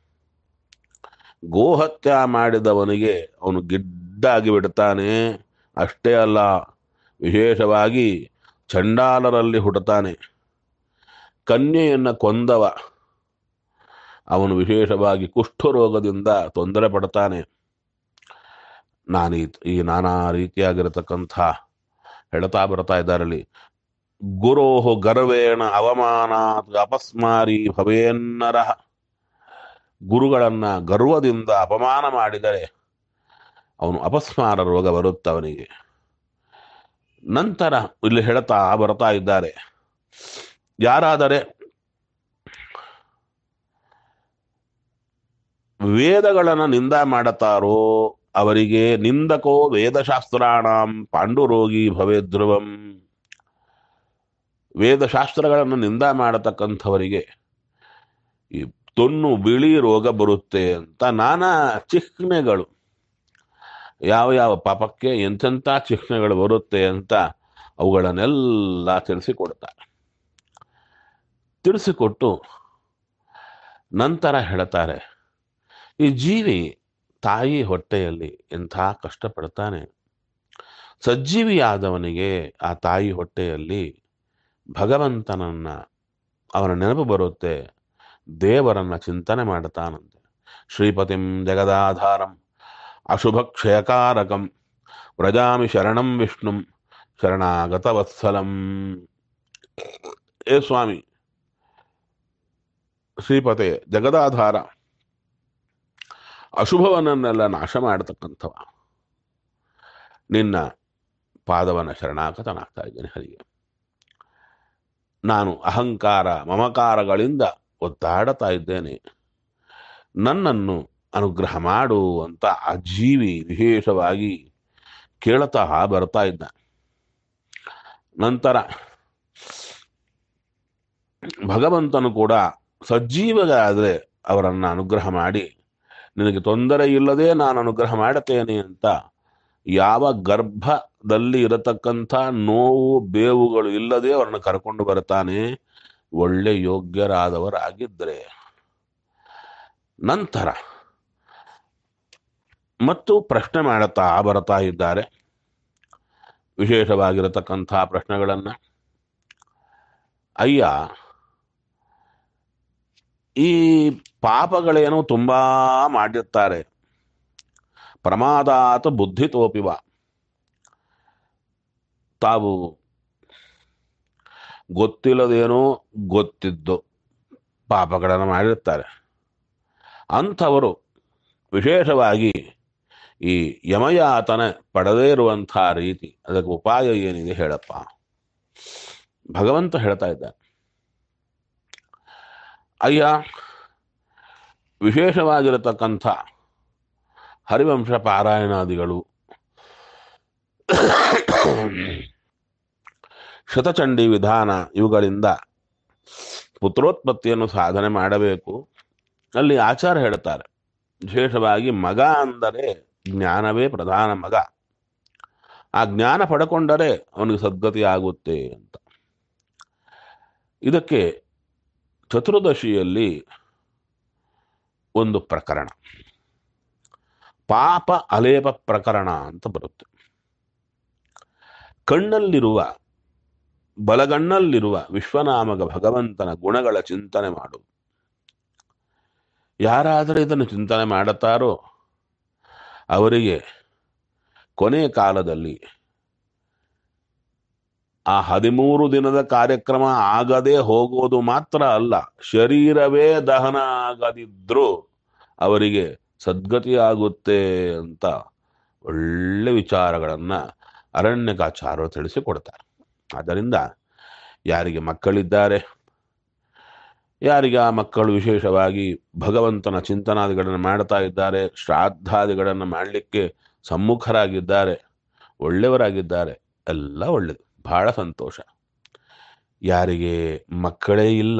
ಗೋಹತ್ಯ ಮಾಡಿದವನಿಗೆ ಅವನು ಗಿಡ್ಡಾಗಿ ಬಿಡ್ತಾನೆ ಅಷ್ಟೇ ಅಲ್ಲ ವಿಶೇಷವಾಗಿ ಚಂಡಾಲರಲ್ಲಿ ಹುಟ್ಟುತ್ತಾನೆ ಕನ್ಯೆಯನ್ನು ಕೊಂದವ ಅವನು ವಿಶೇಷವಾಗಿ ಕುಷ್ಠರೋಗದಿಂದ ತೊಂದರೆ ಪಡ್ತಾನೆ ನಾನು ಈ- ಈ ನಾನಾ ರೀತಿಯಾಗಿರತಕ್ಕಂಥ ಹೇಳ್ತಾ ಬರ್ತಾ ಇದ್ದಾರಲ್ಲಿ ಗುರೋಹು ಗರ್ವೇಣ ಅವಮಾನ ಅಪಸ್ಮಾರಿ ಭವೇನ್ನರ ಗುರುಗಳನ್ನ ಗರ್ವದಿಂದ ಅಪಮಾನ ಮಾಡಿದರೆ ಅವನು ಅಪಸ್ಮಾರ ರೋಗ ಬರುತ್ತೆ ಅವನಿಗೆ ನಂತರ ಇಲ್ಲಿ ಹೇಳ್ತಾ ಬರ್ತಾ ಇದ್ದಾರೆ ಯಾರಾದರೆ ವೇದಗಳನ್ನು ನಿಂದ ಮಾಡುತ್ತಾರೋ ಅವರಿಗೆ ನಿಂದಕೋ ವೇದಶಾಸ್ತ್ರಾಣಂ ಪಾಂಡುರೋಗಿ ಭವೇ ಧ್ರುವಂ ವೇದಶಾಸ್ತ್ರಗಳನ್ನು ನಿಂದ ಮಾಡತಕ್ಕಂಥವರಿಗೆ ಈ ತೊನ್ನು ಬಿಳಿ ರೋಗ ಬರುತ್ತೆ ಅಂತ ನಾನಾ ಚಿಹ್ನೆಗಳು ಯಾವ ಯಾವ ಪಾಪಕ್ಕೆ ಎಂತೆಂಥ ಚಿಹ್ನೆಗಳು ಬರುತ್ತೆ ಅಂತ ಅವುಗಳನ್ನೆಲ್ಲ ತಿಳಿಸಿಕೊಡ್ತಾರೆ ತಿಳಿಸಿಕೊಟ್ಟು ನಂತರ ಹೇಳ್ತಾರೆ ಈ ಜೀವಿ ತಾಯಿ ಹೊಟ್ಟೆಯಲ್ಲಿ ಎಂಥ ಕಷ್ಟಪಡ್ತಾನೆ ಸಜ್ಜೀವಿಯಾದವನಿಗೆ ಆ ತಾಯಿ ಹೊಟ್ಟೆಯಲ್ಲಿ ಭಗವಂತನನ್ನ ಅವನ ನೆನಪು ಬರುತ್ತೆ ದೇವರನ್ನ ಚಿಂತನೆ ಮಾಡ್ತಾನಂತೆ ಶ್ರೀಪತಿಂ ಜಗದಾಧಾರಂ ಅಶುಭ ಕ್ಷಯಕಾರಕಂ ವ್ರಜಾಮಿ ಶರಣಂ ವಿಷ್ಣುಂ ಶರಣಾಗತ ವತ್ಸಲಂ ಏ ಸ್ವಾಮಿ ಶ್ರೀಪತೆ ಜಗದಾಧಾರ ಅಶುಭವನ್ನೆಲ್ಲ ನಾಶ ಮಾಡತಕ್ಕಂಥವ ನಿನ್ನ ಪಾದವನ ಶರಣಾಗತನಾಗ್ತಾ ಇದ್ದೇನೆ ಹರಿಗೆ ನಾನು ಅಹಂಕಾರ ಮಮಕಾರಗಳಿಂದ ಒದ್ದಾಡತಾ ಇದ್ದೇನೆ ನನ್ನನ್ನು ಅನುಗ್ರಹ ಮಾಡು ಅಂತ ಆ ಜೀವಿ ವಿಶೇಷವಾಗಿ ಕೇಳ್ತಾ ಬರ್ತಾ ಇದ್ದ ನಂತರ ಭಗವಂತನು ಕೂಡ ಸಜ್ಜೀವಗಾದರೆ ಅವರನ್ನು ಅನುಗ್ರಹ ಮಾಡಿ ನಿನಗೆ ತೊಂದರೆ ಇಲ್ಲದೆ ನಾನು ಅನುಗ್ರಹ ಮಾಡುತ್ತೇನೆ ಅಂತ ಯಾವ ಗರ್ಭದಲ್ಲಿ ಇರತಕ್ಕಂಥ ನೋವು ಬೇವುಗಳು ಇಲ್ಲದೆ ಅವರನ್ನು ಕರ್ಕೊಂಡು ಬರ್ತಾನೆ ಒಳ್ಳೆ ಯೋಗ್ಯರಾದವರಾಗಿದ್ದರೆ ನಂತರ ಮತ್ತು ಪ್ರಶ್ನೆ ಮಾಡುತ್ತಾ ಬರ್ತಾ ಇದ್ದಾರೆ ವಿಶೇಷವಾಗಿರತಕ್ಕಂಥ ಪ್ರಶ್ನೆಗಳನ್ನ ಅಯ್ಯ ಈ ಪಾಪಗಳೇನೋ ತುಂಬಾ ಮಾಡಿರ್ತಾರೆ ಪ್ರಮಾದಾತ ಬುದ್ಧಿ ತೋಪಿವ ತಾವು ಗೊತ್ತಿಲ್ಲದೇನೋ ಗೊತ್ತಿದ್ದು ಪಾಪಗಳನ್ನು ಮಾಡಿರ್ತಾರೆ ಅಂಥವರು ವಿಶೇಷವಾಗಿ ಈ ಯಮಯಾತನ ಪಡೆದೇ ಇರುವಂಥ ರೀತಿ ಅದಕ್ಕೆ ಉಪಾಯ ಏನಿದೆ ಹೇಳಪ್ಪ ಭಗವಂತ ಹೇಳ್ತಾ ಇದ್ದ ಅಯ್ಯ ವಿಶೇಷವಾಗಿರತಕ್ಕಂಥ ಹರಿವಂಶ ಪಾರಾಯಣಾದಿಗಳು ಶತಚಂಡಿ ವಿಧಾನ ಇವುಗಳಿಂದ ಪುತ್ರೋತ್ಪತ್ತಿಯನ್ನು ಸಾಧನೆ ಮಾಡಬೇಕು ಅಲ್ಲಿ ಆಚಾರ ಹೇಳ್ತಾರೆ ವಿಶೇಷವಾಗಿ ಮಗ ಅಂದರೆ ಜ್ಞಾನವೇ ಪ್ರಧಾನ ಮಗ ಆ ಜ್ಞಾನ ಪಡ್ಕೊಂಡರೆ ಅವನಿಗೆ ಸದ್ಗತಿ ಆಗುತ್ತೆ ಅಂತ ಇದಕ್ಕೆ ಚತುರ್ದಶಿಯಲ್ಲಿ ಒಂದು ಪ್ರಕರಣ ಪಾಪ ಅಲೇಪ ಪ್ರಕರಣ ಅಂತ ಬರುತ್ತೆ ಕಣ್ಣಲ್ಲಿರುವ ಬಲಗಣ್ಣಲ್ಲಿರುವ ವಿಶ್ವನಾಮಕ ಭಗವಂತನ ಗುಣಗಳ ಚಿಂತನೆ ಮಾಡು ಯಾರಾದರೂ ಇದನ್ನು ಚಿಂತನೆ ಮಾಡುತ್ತಾರೋ ಅವರಿಗೆ ಕೊನೆಯ ಕಾಲದಲ್ಲಿ ಆ ಹದಿಮೂರು ದಿನದ ಕಾರ್ಯಕ್ರಮ ಆಗದೆ ಹೋಗೋದು ಮಾತ್ರ ಅಲ್ಲ ಶರೀರವೇ ದಹನ ಆಗದಿದ್ರೂ ಅವರಿಗೆ ಸದ್ಗತಿ ಆಗುತ್ತೆ ಅಂತ ಒಳ್ಳೆ ವಿಚಾರಗಳನ್ನ ಅರಣ್ಯಕಾಚಾರ್ಯರು ತಿಳಿಸಿಕೊಡ್ತಾರೆ ಆದ್ದರಿಂದ ಯಾರಿಗೆ ಮಕ್ಕಳಿದ್ದಾರೆ ಯಾರಿಗೆ ಆ ಮಕ್ಕಳು ವಿಶೇಷವಾಗಿ ಭಗವಂತನ ಚಿಂತನಾದಿಗಳನ್ನು ಮಾಡ್ತಾ ಇದ್ದಾರೆ ಶ್ರಾದ್ದಾದಿಗಳನ್ನು ಮಾಡಲಿಕ್ಕೆ ಸಮ್ಮುಖರಾಗಿದ್ದಾರೆ ಒಳ್ಳೆಯವರಾಗಿದ್ದಾರೆ ಎಲ್ಲ ಒಳ್ಳೆಯದು ಬಹಳ ಸಂತೋಷ ಯಾರಿಗೆ ಮಕ್ಕಳೇ ಇಲ್ಲ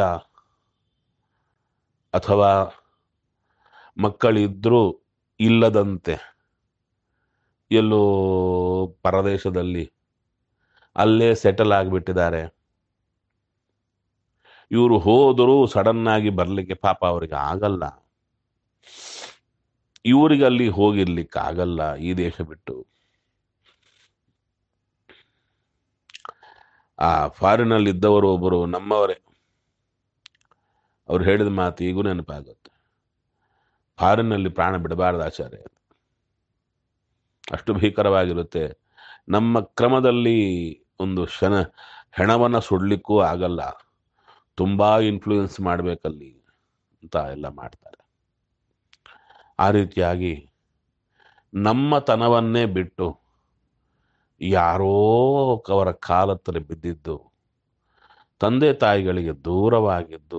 ಅಥವಾ ಮಕ್ಕಳಿದ್ರೂ ಇಲ್ಲದಂತೆ ಎಲ್ಲೋ ಪರದೇಶದಲ್ಲಿ ಅಲ್ಲೇ ಸೆಟಲ್ ಆಗಿಬಿಟ್ಟಿದ್ದಾರೆ ಇವರು ಹೋದರೂ ಸಡನ್ ಆಗಿ ಬರ್ಲಿಕ್ಕೆ ಪಾಪ ಅವರಿಗೆ ಆಗಲ್ಲ ಇವರಿಗೆ ಅಲ್ಲಿ ಹೋಗಿರ್ಲಿಕ್ಕೆ ಆಗಲ್ಲ ಈ ದೇಶ ಬಿಟ್ಟು ಆ ಫಾರಿನಲ್ಲಿ ಇದ್ದವರು ಒಬ್ಬರು ನಮ್ಮವರೇ ಅವ್ರು ಹೇಳಿದ ಮಾತು ಈಗೂ ನೆನಪಾಗುತ್ತೆ ಫಾರಿನಲ್ಲಿ ಪ್ರಾಣ ಬಿಡಬಾರ್ದು ಆಚಾರ್ಯ ಅಷ್ಟು ಭೀಕರವಾಗಿರುತ್ತೆ ನಮ್ಮ ಕ್ರಮದಲ್ಲಿ ಒಂದು ಶನ ಹೆಣವನ್ನು ಸುಡ್ಲಿಕ್ಕೂ ಆಗಲ್ಲ ತುಂಬಾ ಇನ್ಫ್ಲೂಯೆನ್ಸ್ ಮಾಡಬೇಕಲ್ಲಿ ಅಂತ ಎಲ್ಲ ಮಾಡ್ತಾರೆ ಆ ರೀತಿಯಾಗಿ ನಮ್ಮ ತನವನ್ನೇ ಬಿಟ್ಟು ಯಾರೋ ಅವರ ಕಾಲತ್ತರೆ ಬಿದ್ದಿದ್ದು ತಂದೆ ತಾಯಿಗಳಿಗೆ ದೂರವಾಗಿದ್ದು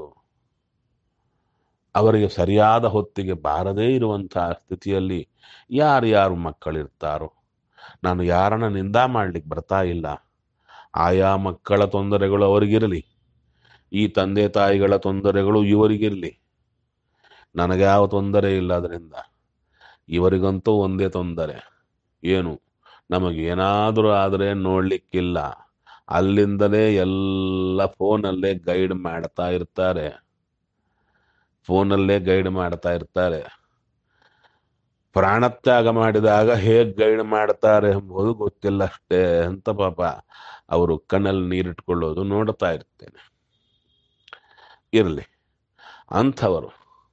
ಅವರಿಗೆ ಸರಿಯಾದ ಹೊತ್ತಿಗೆ ಬಾರದೇ ಇರುವಂತಹ ಸ್ಥಿತಿಯಲ್ಲಿ ಯಾರ್ಯಾರು ಮಕ್ಕಳಿರ್ತಾರೋ ನಾನು ಯಾರನ್ನ ನಿಂದ ಮಾಡ್ಲಿಕ್ಕೆ ಬರ್ತಾ ಇಲ್ಲ ಆಯಾ ಮಕ್ಕಳ ತೊಂದರೆಗಳು ಅವರಿಗಿರಲಿ ಈ ತಂದೆ ತಾಯಿಗಳ ತೊಂದರೆಗಳು ಇವರಿಗಿರಲಿ ನನಗೆ ಯಾವ ತೊಂದರೆ ಇಲ್ಲ ಅದರಿಂದ ಇವರಿಗಂತೂ ಒಂದೇ ತೊಂದರೆ ಏನು ನಮಗೇನಾದರೂ ಆದರೆ ನೋಡ್ಲಿಕ್ಕಿಲ್ಲ ಅಲ್ಲಿಂದಲೇ ಎಲ್ಲ ಫೋನಲ್ಲೇ ಗೈಡ್ ಮಾಡ್ತಾ ಇರ್ತಾರೆ ಫೋನಲ್ಲೇ ಗೈಡ್ ಮಾಡ್ತಾ ಇರ್ತಾರೆ ಪ್ರಾಣತ್ಯಾಗ ಮಾಡಿದಾಗ ಹೇಗೆ ಗೈಡ್ ಮಾಡ್ತಾರೆ ಎಂಬುದು ಗೊತ್ತಿಲ್ಲ ಅಷ್ಟೇ ಅಂತ ಪಾಪ ಅವರು ಕಣ್ಣಲ್ಲಿ ನೀರಿಟ್ಕೊಳ್ಳೋದು ನೋಡ್ತಾ ಇರ್ತೇನೆ ಇರಲಿ ಅಂಥವರು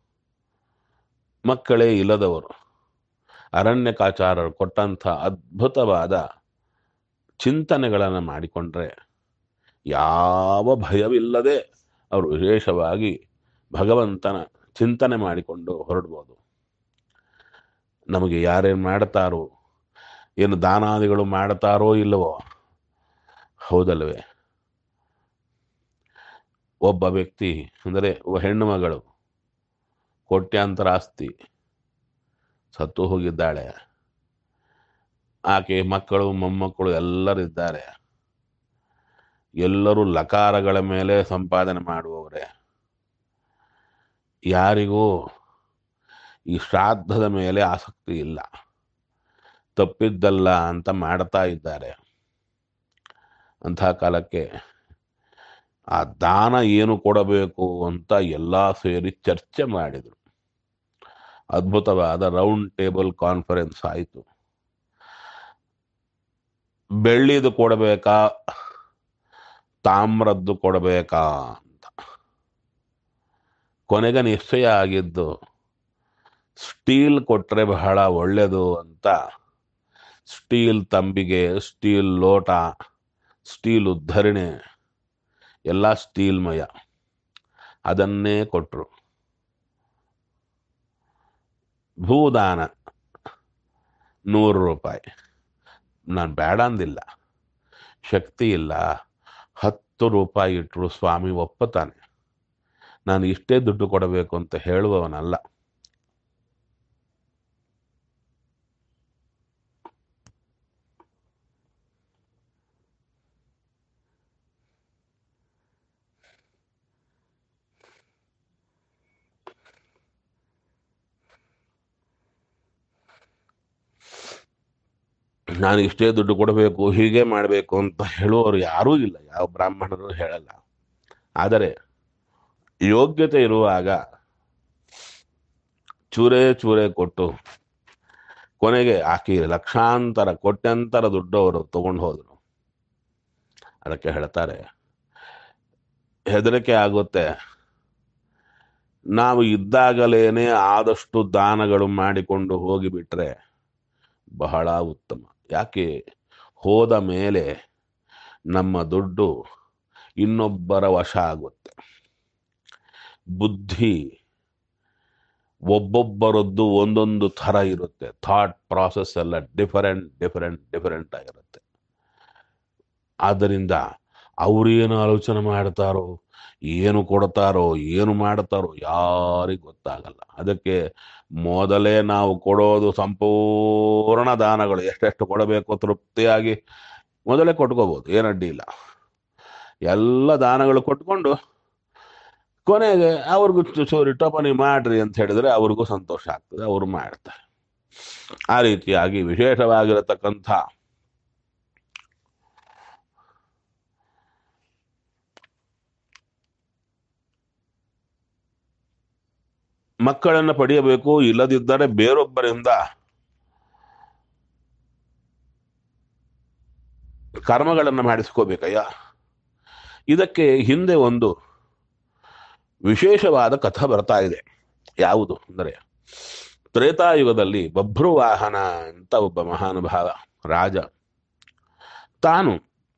ಮಕ್ಕಳೇ ಇಲ್ಲದವರು ಅರಣ್ಯಕಾಚಾರರು ಕೊಟ್ಟಂಥ ಅದ್ಭುತವಾದ ಚಿಂತನೆಗಳನ್ನು ಮಾಡಿಕೊಂಡ್ರೆ ಯಾವ ಭಯವಿಲ್ಲದೆ ಅವರು ವಿಶೇಷವಾಗಿ ಭಗವಂತನ ಚಿಂತನೆ ಮಾಡಿಕೊಂಡು ಹೊರಡ್ಬೋದು ನಮಗೆ ಯಾರೇನು ಮಾಡ್ತಾರೋ ಏನು ದಾನಾದಿಗಳು ಮಾಡ್ತಾರೋ ಇಲ್ಲವೋ ಹೌದಲ್ವೇ ಒಬ್ಬ ವ್ಯಕ್ತಿ ಅಂದರೆ ಹೆಣ್ಣು ಮಗಳು ಕೋಟ್ಯಾಂತರ ಆಸ್ತಿ ಸತ್ತು ಹೋಗಿದ್ದಾಳೆ ಆಕೆ ಮಕ್ಕಳು ಮೊಮ್ಮಕ್ಕಳು ಎಲ್ಲರಿದ್ದಾರೆ ಎಲ್ಲರೂ ಲಕಾರಗಳ ಮೇಲೆ ಸಂಪಾದನೆ ಮಾಡುವವರೇ ಯಾರಿಗೂ ಈ ಶ್ರಾದ್ದದ ಮೇಲೆ ಆಸಕ್ತಿ ಇಲ್ಲ ತಪ್ಪಿದ್ದಲ್ಲ ಅಂತ ಮಾಡ್ತಾ ಇದ್ದಾರೆ ಅಂಥ ಕಾಲಕ್ಕೆ ಆ ದಾನ ಏನು ಕೊಡಬೇಕು ಅಂತ ಎಲ್ಲ ಸೇರಿ ಚರ್ಚೆ ಮಾಡಿದರು ಅದ್ಭುತವಾದ ರೌಂಡ್ ಟೇಬಲ್ ಕಾನ್ಫರೆನ್ಸ್ ಆಯಿತು ಬೆಳ್ಳಿದು ಕೊಡಬೇಕಾ ತಾಮ್ರದ್ದು ಕೊಡಬೇಕಾ ಅಂತ ಕೊನೆಗೆ ನಿಶ್ಚಯ ಆಗಿದ್ದು ಸ್ಟೀಲ್ ಕೊಟ್ರೆ ಬಹಳ ಒಳ್ಳೆಯದು ಅಂತ ಸ್ಟೀಲ್ ತಂಬಿಗೆ ಸ್ಟೀಲ್ ಲೋಟ ಸ್ಟೀಲ್ ಉದ್ಧರಣೆ ಎಲ್ಲ ಸ್ಟೀಲ್ಮಯ ಅದನ್ನೇ ಕೊಟ್ಟರು ಭೂದಾನ ನೂರು ರೂಪಾಯಿ ನಾನು ಬೇಡ ಅಂದಿಲ್ಲ ಶಕ್ತಿ ಇಲ್ಲ ಹತ್ತು ರೂಪಾಯಿ ಇಟ್ಟರು ಸ್ವಾಮಿ ಒಪ್ಪತಾನೆ ನಾನು ಇಷ್ಟೇ ದುಡ್ಡು ಕೊಡಬೇಕು ಅಂತ ಹೇಳುವವನಲ್ಲ ನಾನು ಇಷ್ಟೇ ದುಡ್ಡು ಕೊಡಬೇಕು ಹೀಗೆ ಮಾಡಬೇಕು ಅಂತ ಹೇಳುವವರು ಯಾರೂ ಇಲ್ಲ ಯಾವ ಬ್ರಾಹ್ಮಣರು ಹೇಳಲ್ಲ ಆದರೆ ಯೋಗ್ಯತೆ ಇರುವಾಗ ಚೂರೇ ಚೂರೇ ಕೊಟ್ಟು ಕೊನೆಗೆ ಆಕೆ ಲಕ್ಷಾಂತರ ಕೋಟ್ಯಂತರ ದುಡ್ಡು ಅವರು ತಗೊಂಡು ಹೋದರು ಅದಕ್ಕೆ ಹೇಳ್ತಾರೆ ಹೆದರಿಕೆ ಆಗುತ್ತೆ ನಾವು ಇದ್ದಾಗಲೇನೆ ಆದಷ್ಟು ದಾನಗಳು ಮಾಡಿಕೊಂಡು ಹೋಗಿಬಿಟ್ರೆ ಬಹಳ ಉತ್ತಮ ಯಾಕೆ ಹೋದ ಮೇಲೆ ನಮ್ಮ ದುಡ್ಡು ಇನ್ನೊಬ್ಬರ ವಶ ಆಗುತ್ತೆ ಬುದ್ಧಿ ಒಬ್ಬೊಬ್ಬರದ್ದು ಒಂದೊಂದು ಥರ ಇರುತ್ತೆ ಥಾಟ್ ಪ್ರಾಸೆಸ್ ಎಲ್ಲ ಡಿಫರೆಂಟ್ ಡಿಫರೆಂಟ್ ಡಿಫರೆಂಟ್ ಆಗಿರುತ್ತೆ ಆದ್ದರಿಂದ ಅವ್ರೇನು ಆಲೋಚನೆ ಮಾಡ್ತಾರೋ ಏನು ಕೊಡ್ತಾರೋ ಏನು ಮಾಡ್ತಾರೋ ಯಾರಿಗೂ ಗೊತ್ತಾಗಲ್ಲ ಅದಕ್ಕೆ ಮೊದಲೇ ನಾವು ಕೊಡೋದು ಸಂಪೂರ್ಣ ದಾನಗಳು ಎಷ್ಟೆಷ್ಟು ಕೊಡಬೇಕು ತೃಪ್ತಿಯಾಗಿ ಮೊದಲೇ ಕೊಟ್ಕೋಬೋದು ಏನು ಅಡ್ಡಿ ಇಲ್ಲ ಎಲ್ಲ ದಾನಗಳು ಕೊಟ್ಕೊಂಡು ಕೊನೆಗೆ ಅವ್ರಿಗೂ ಚೂರಿ ಟೋಪನಿ ಮಾಡ್ರಿ ಅಂತ ಹೇಳಿದ್ರೆ ಅವ್ರಿಗೂ ಸಂತೋಷ ಆಗ್ತದೆ ಅವರು ಮಾಡ್ತಾರೆ ಆ ರೀತಿಯಾಗಿ ವಿಶೇಷವಾಗಿರತಕ್ಕಂಥ ಮಕ್ಕಳನ್ನು ಪಡೆಯಬೇಕು ಇಲ್ಲದಿದ್ದರೆ ಬೇರೊಬ್ಬರಿಂದ ಕರ್ಮಗಳನ್ನು ಮಾಡಿಸ್ಕೋಬೇಕಯ್ಯ ಇದಕ್ಕೆ ಹಿಂದೆ ಒಂದು ವಿಶೇಷವಾದ ಕಥೆ ಬರ್ತಾ ಇದೆ ಯಾವುದು ಅಂದರೆ ತ್ರೇತಾಯುಗದಲ್ಲಿ ಬಭ್ರುವಾಹನ ಅಂತ ಒಬ್ಬ ಮಹಾನುಭಾವ ರಾಜ ತಾನು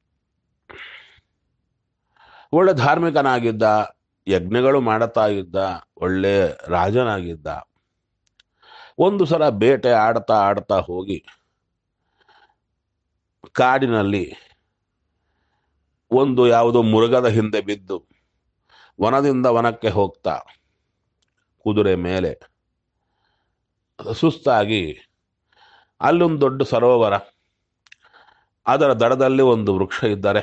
ಒಳ್ಳೆ ಧಾರ್ಮಿಕನಾಗಿದ್ದ ಯಜ್ಞಗಳು ಮಾಡುತ್ತಾ ಇದ್ದ ಒಳ್ಳೆ ರಾಜನಾಗಿದ್ದ ಒಂದು ಸಲ ಬೇಟೆ ಆಡ್ತಾ ಆಡ್ತಾ ಹೋಗಿ ಕಾಡಿನಲ್ಲಿ ಒಂದು ಯಾವುದೋ ಮುರುಗದ ಹಿಂದೆ ಬಿದ್ದು ವನದಿಂದ ವನಕ್ಕೆ ಹೋಗ್ತಾ ಕುದುರೆ ಮೇಲೆ ಸುಸ್ತಾಗಿ ಅಲ್ಲೊಂದು ದೊಡ್ಡ ಸರೋವರ ಅದರ ದಡದಲ್ಲಿ ಒಂದು ವೃಕ್ಷ ಇದ್ದರೆ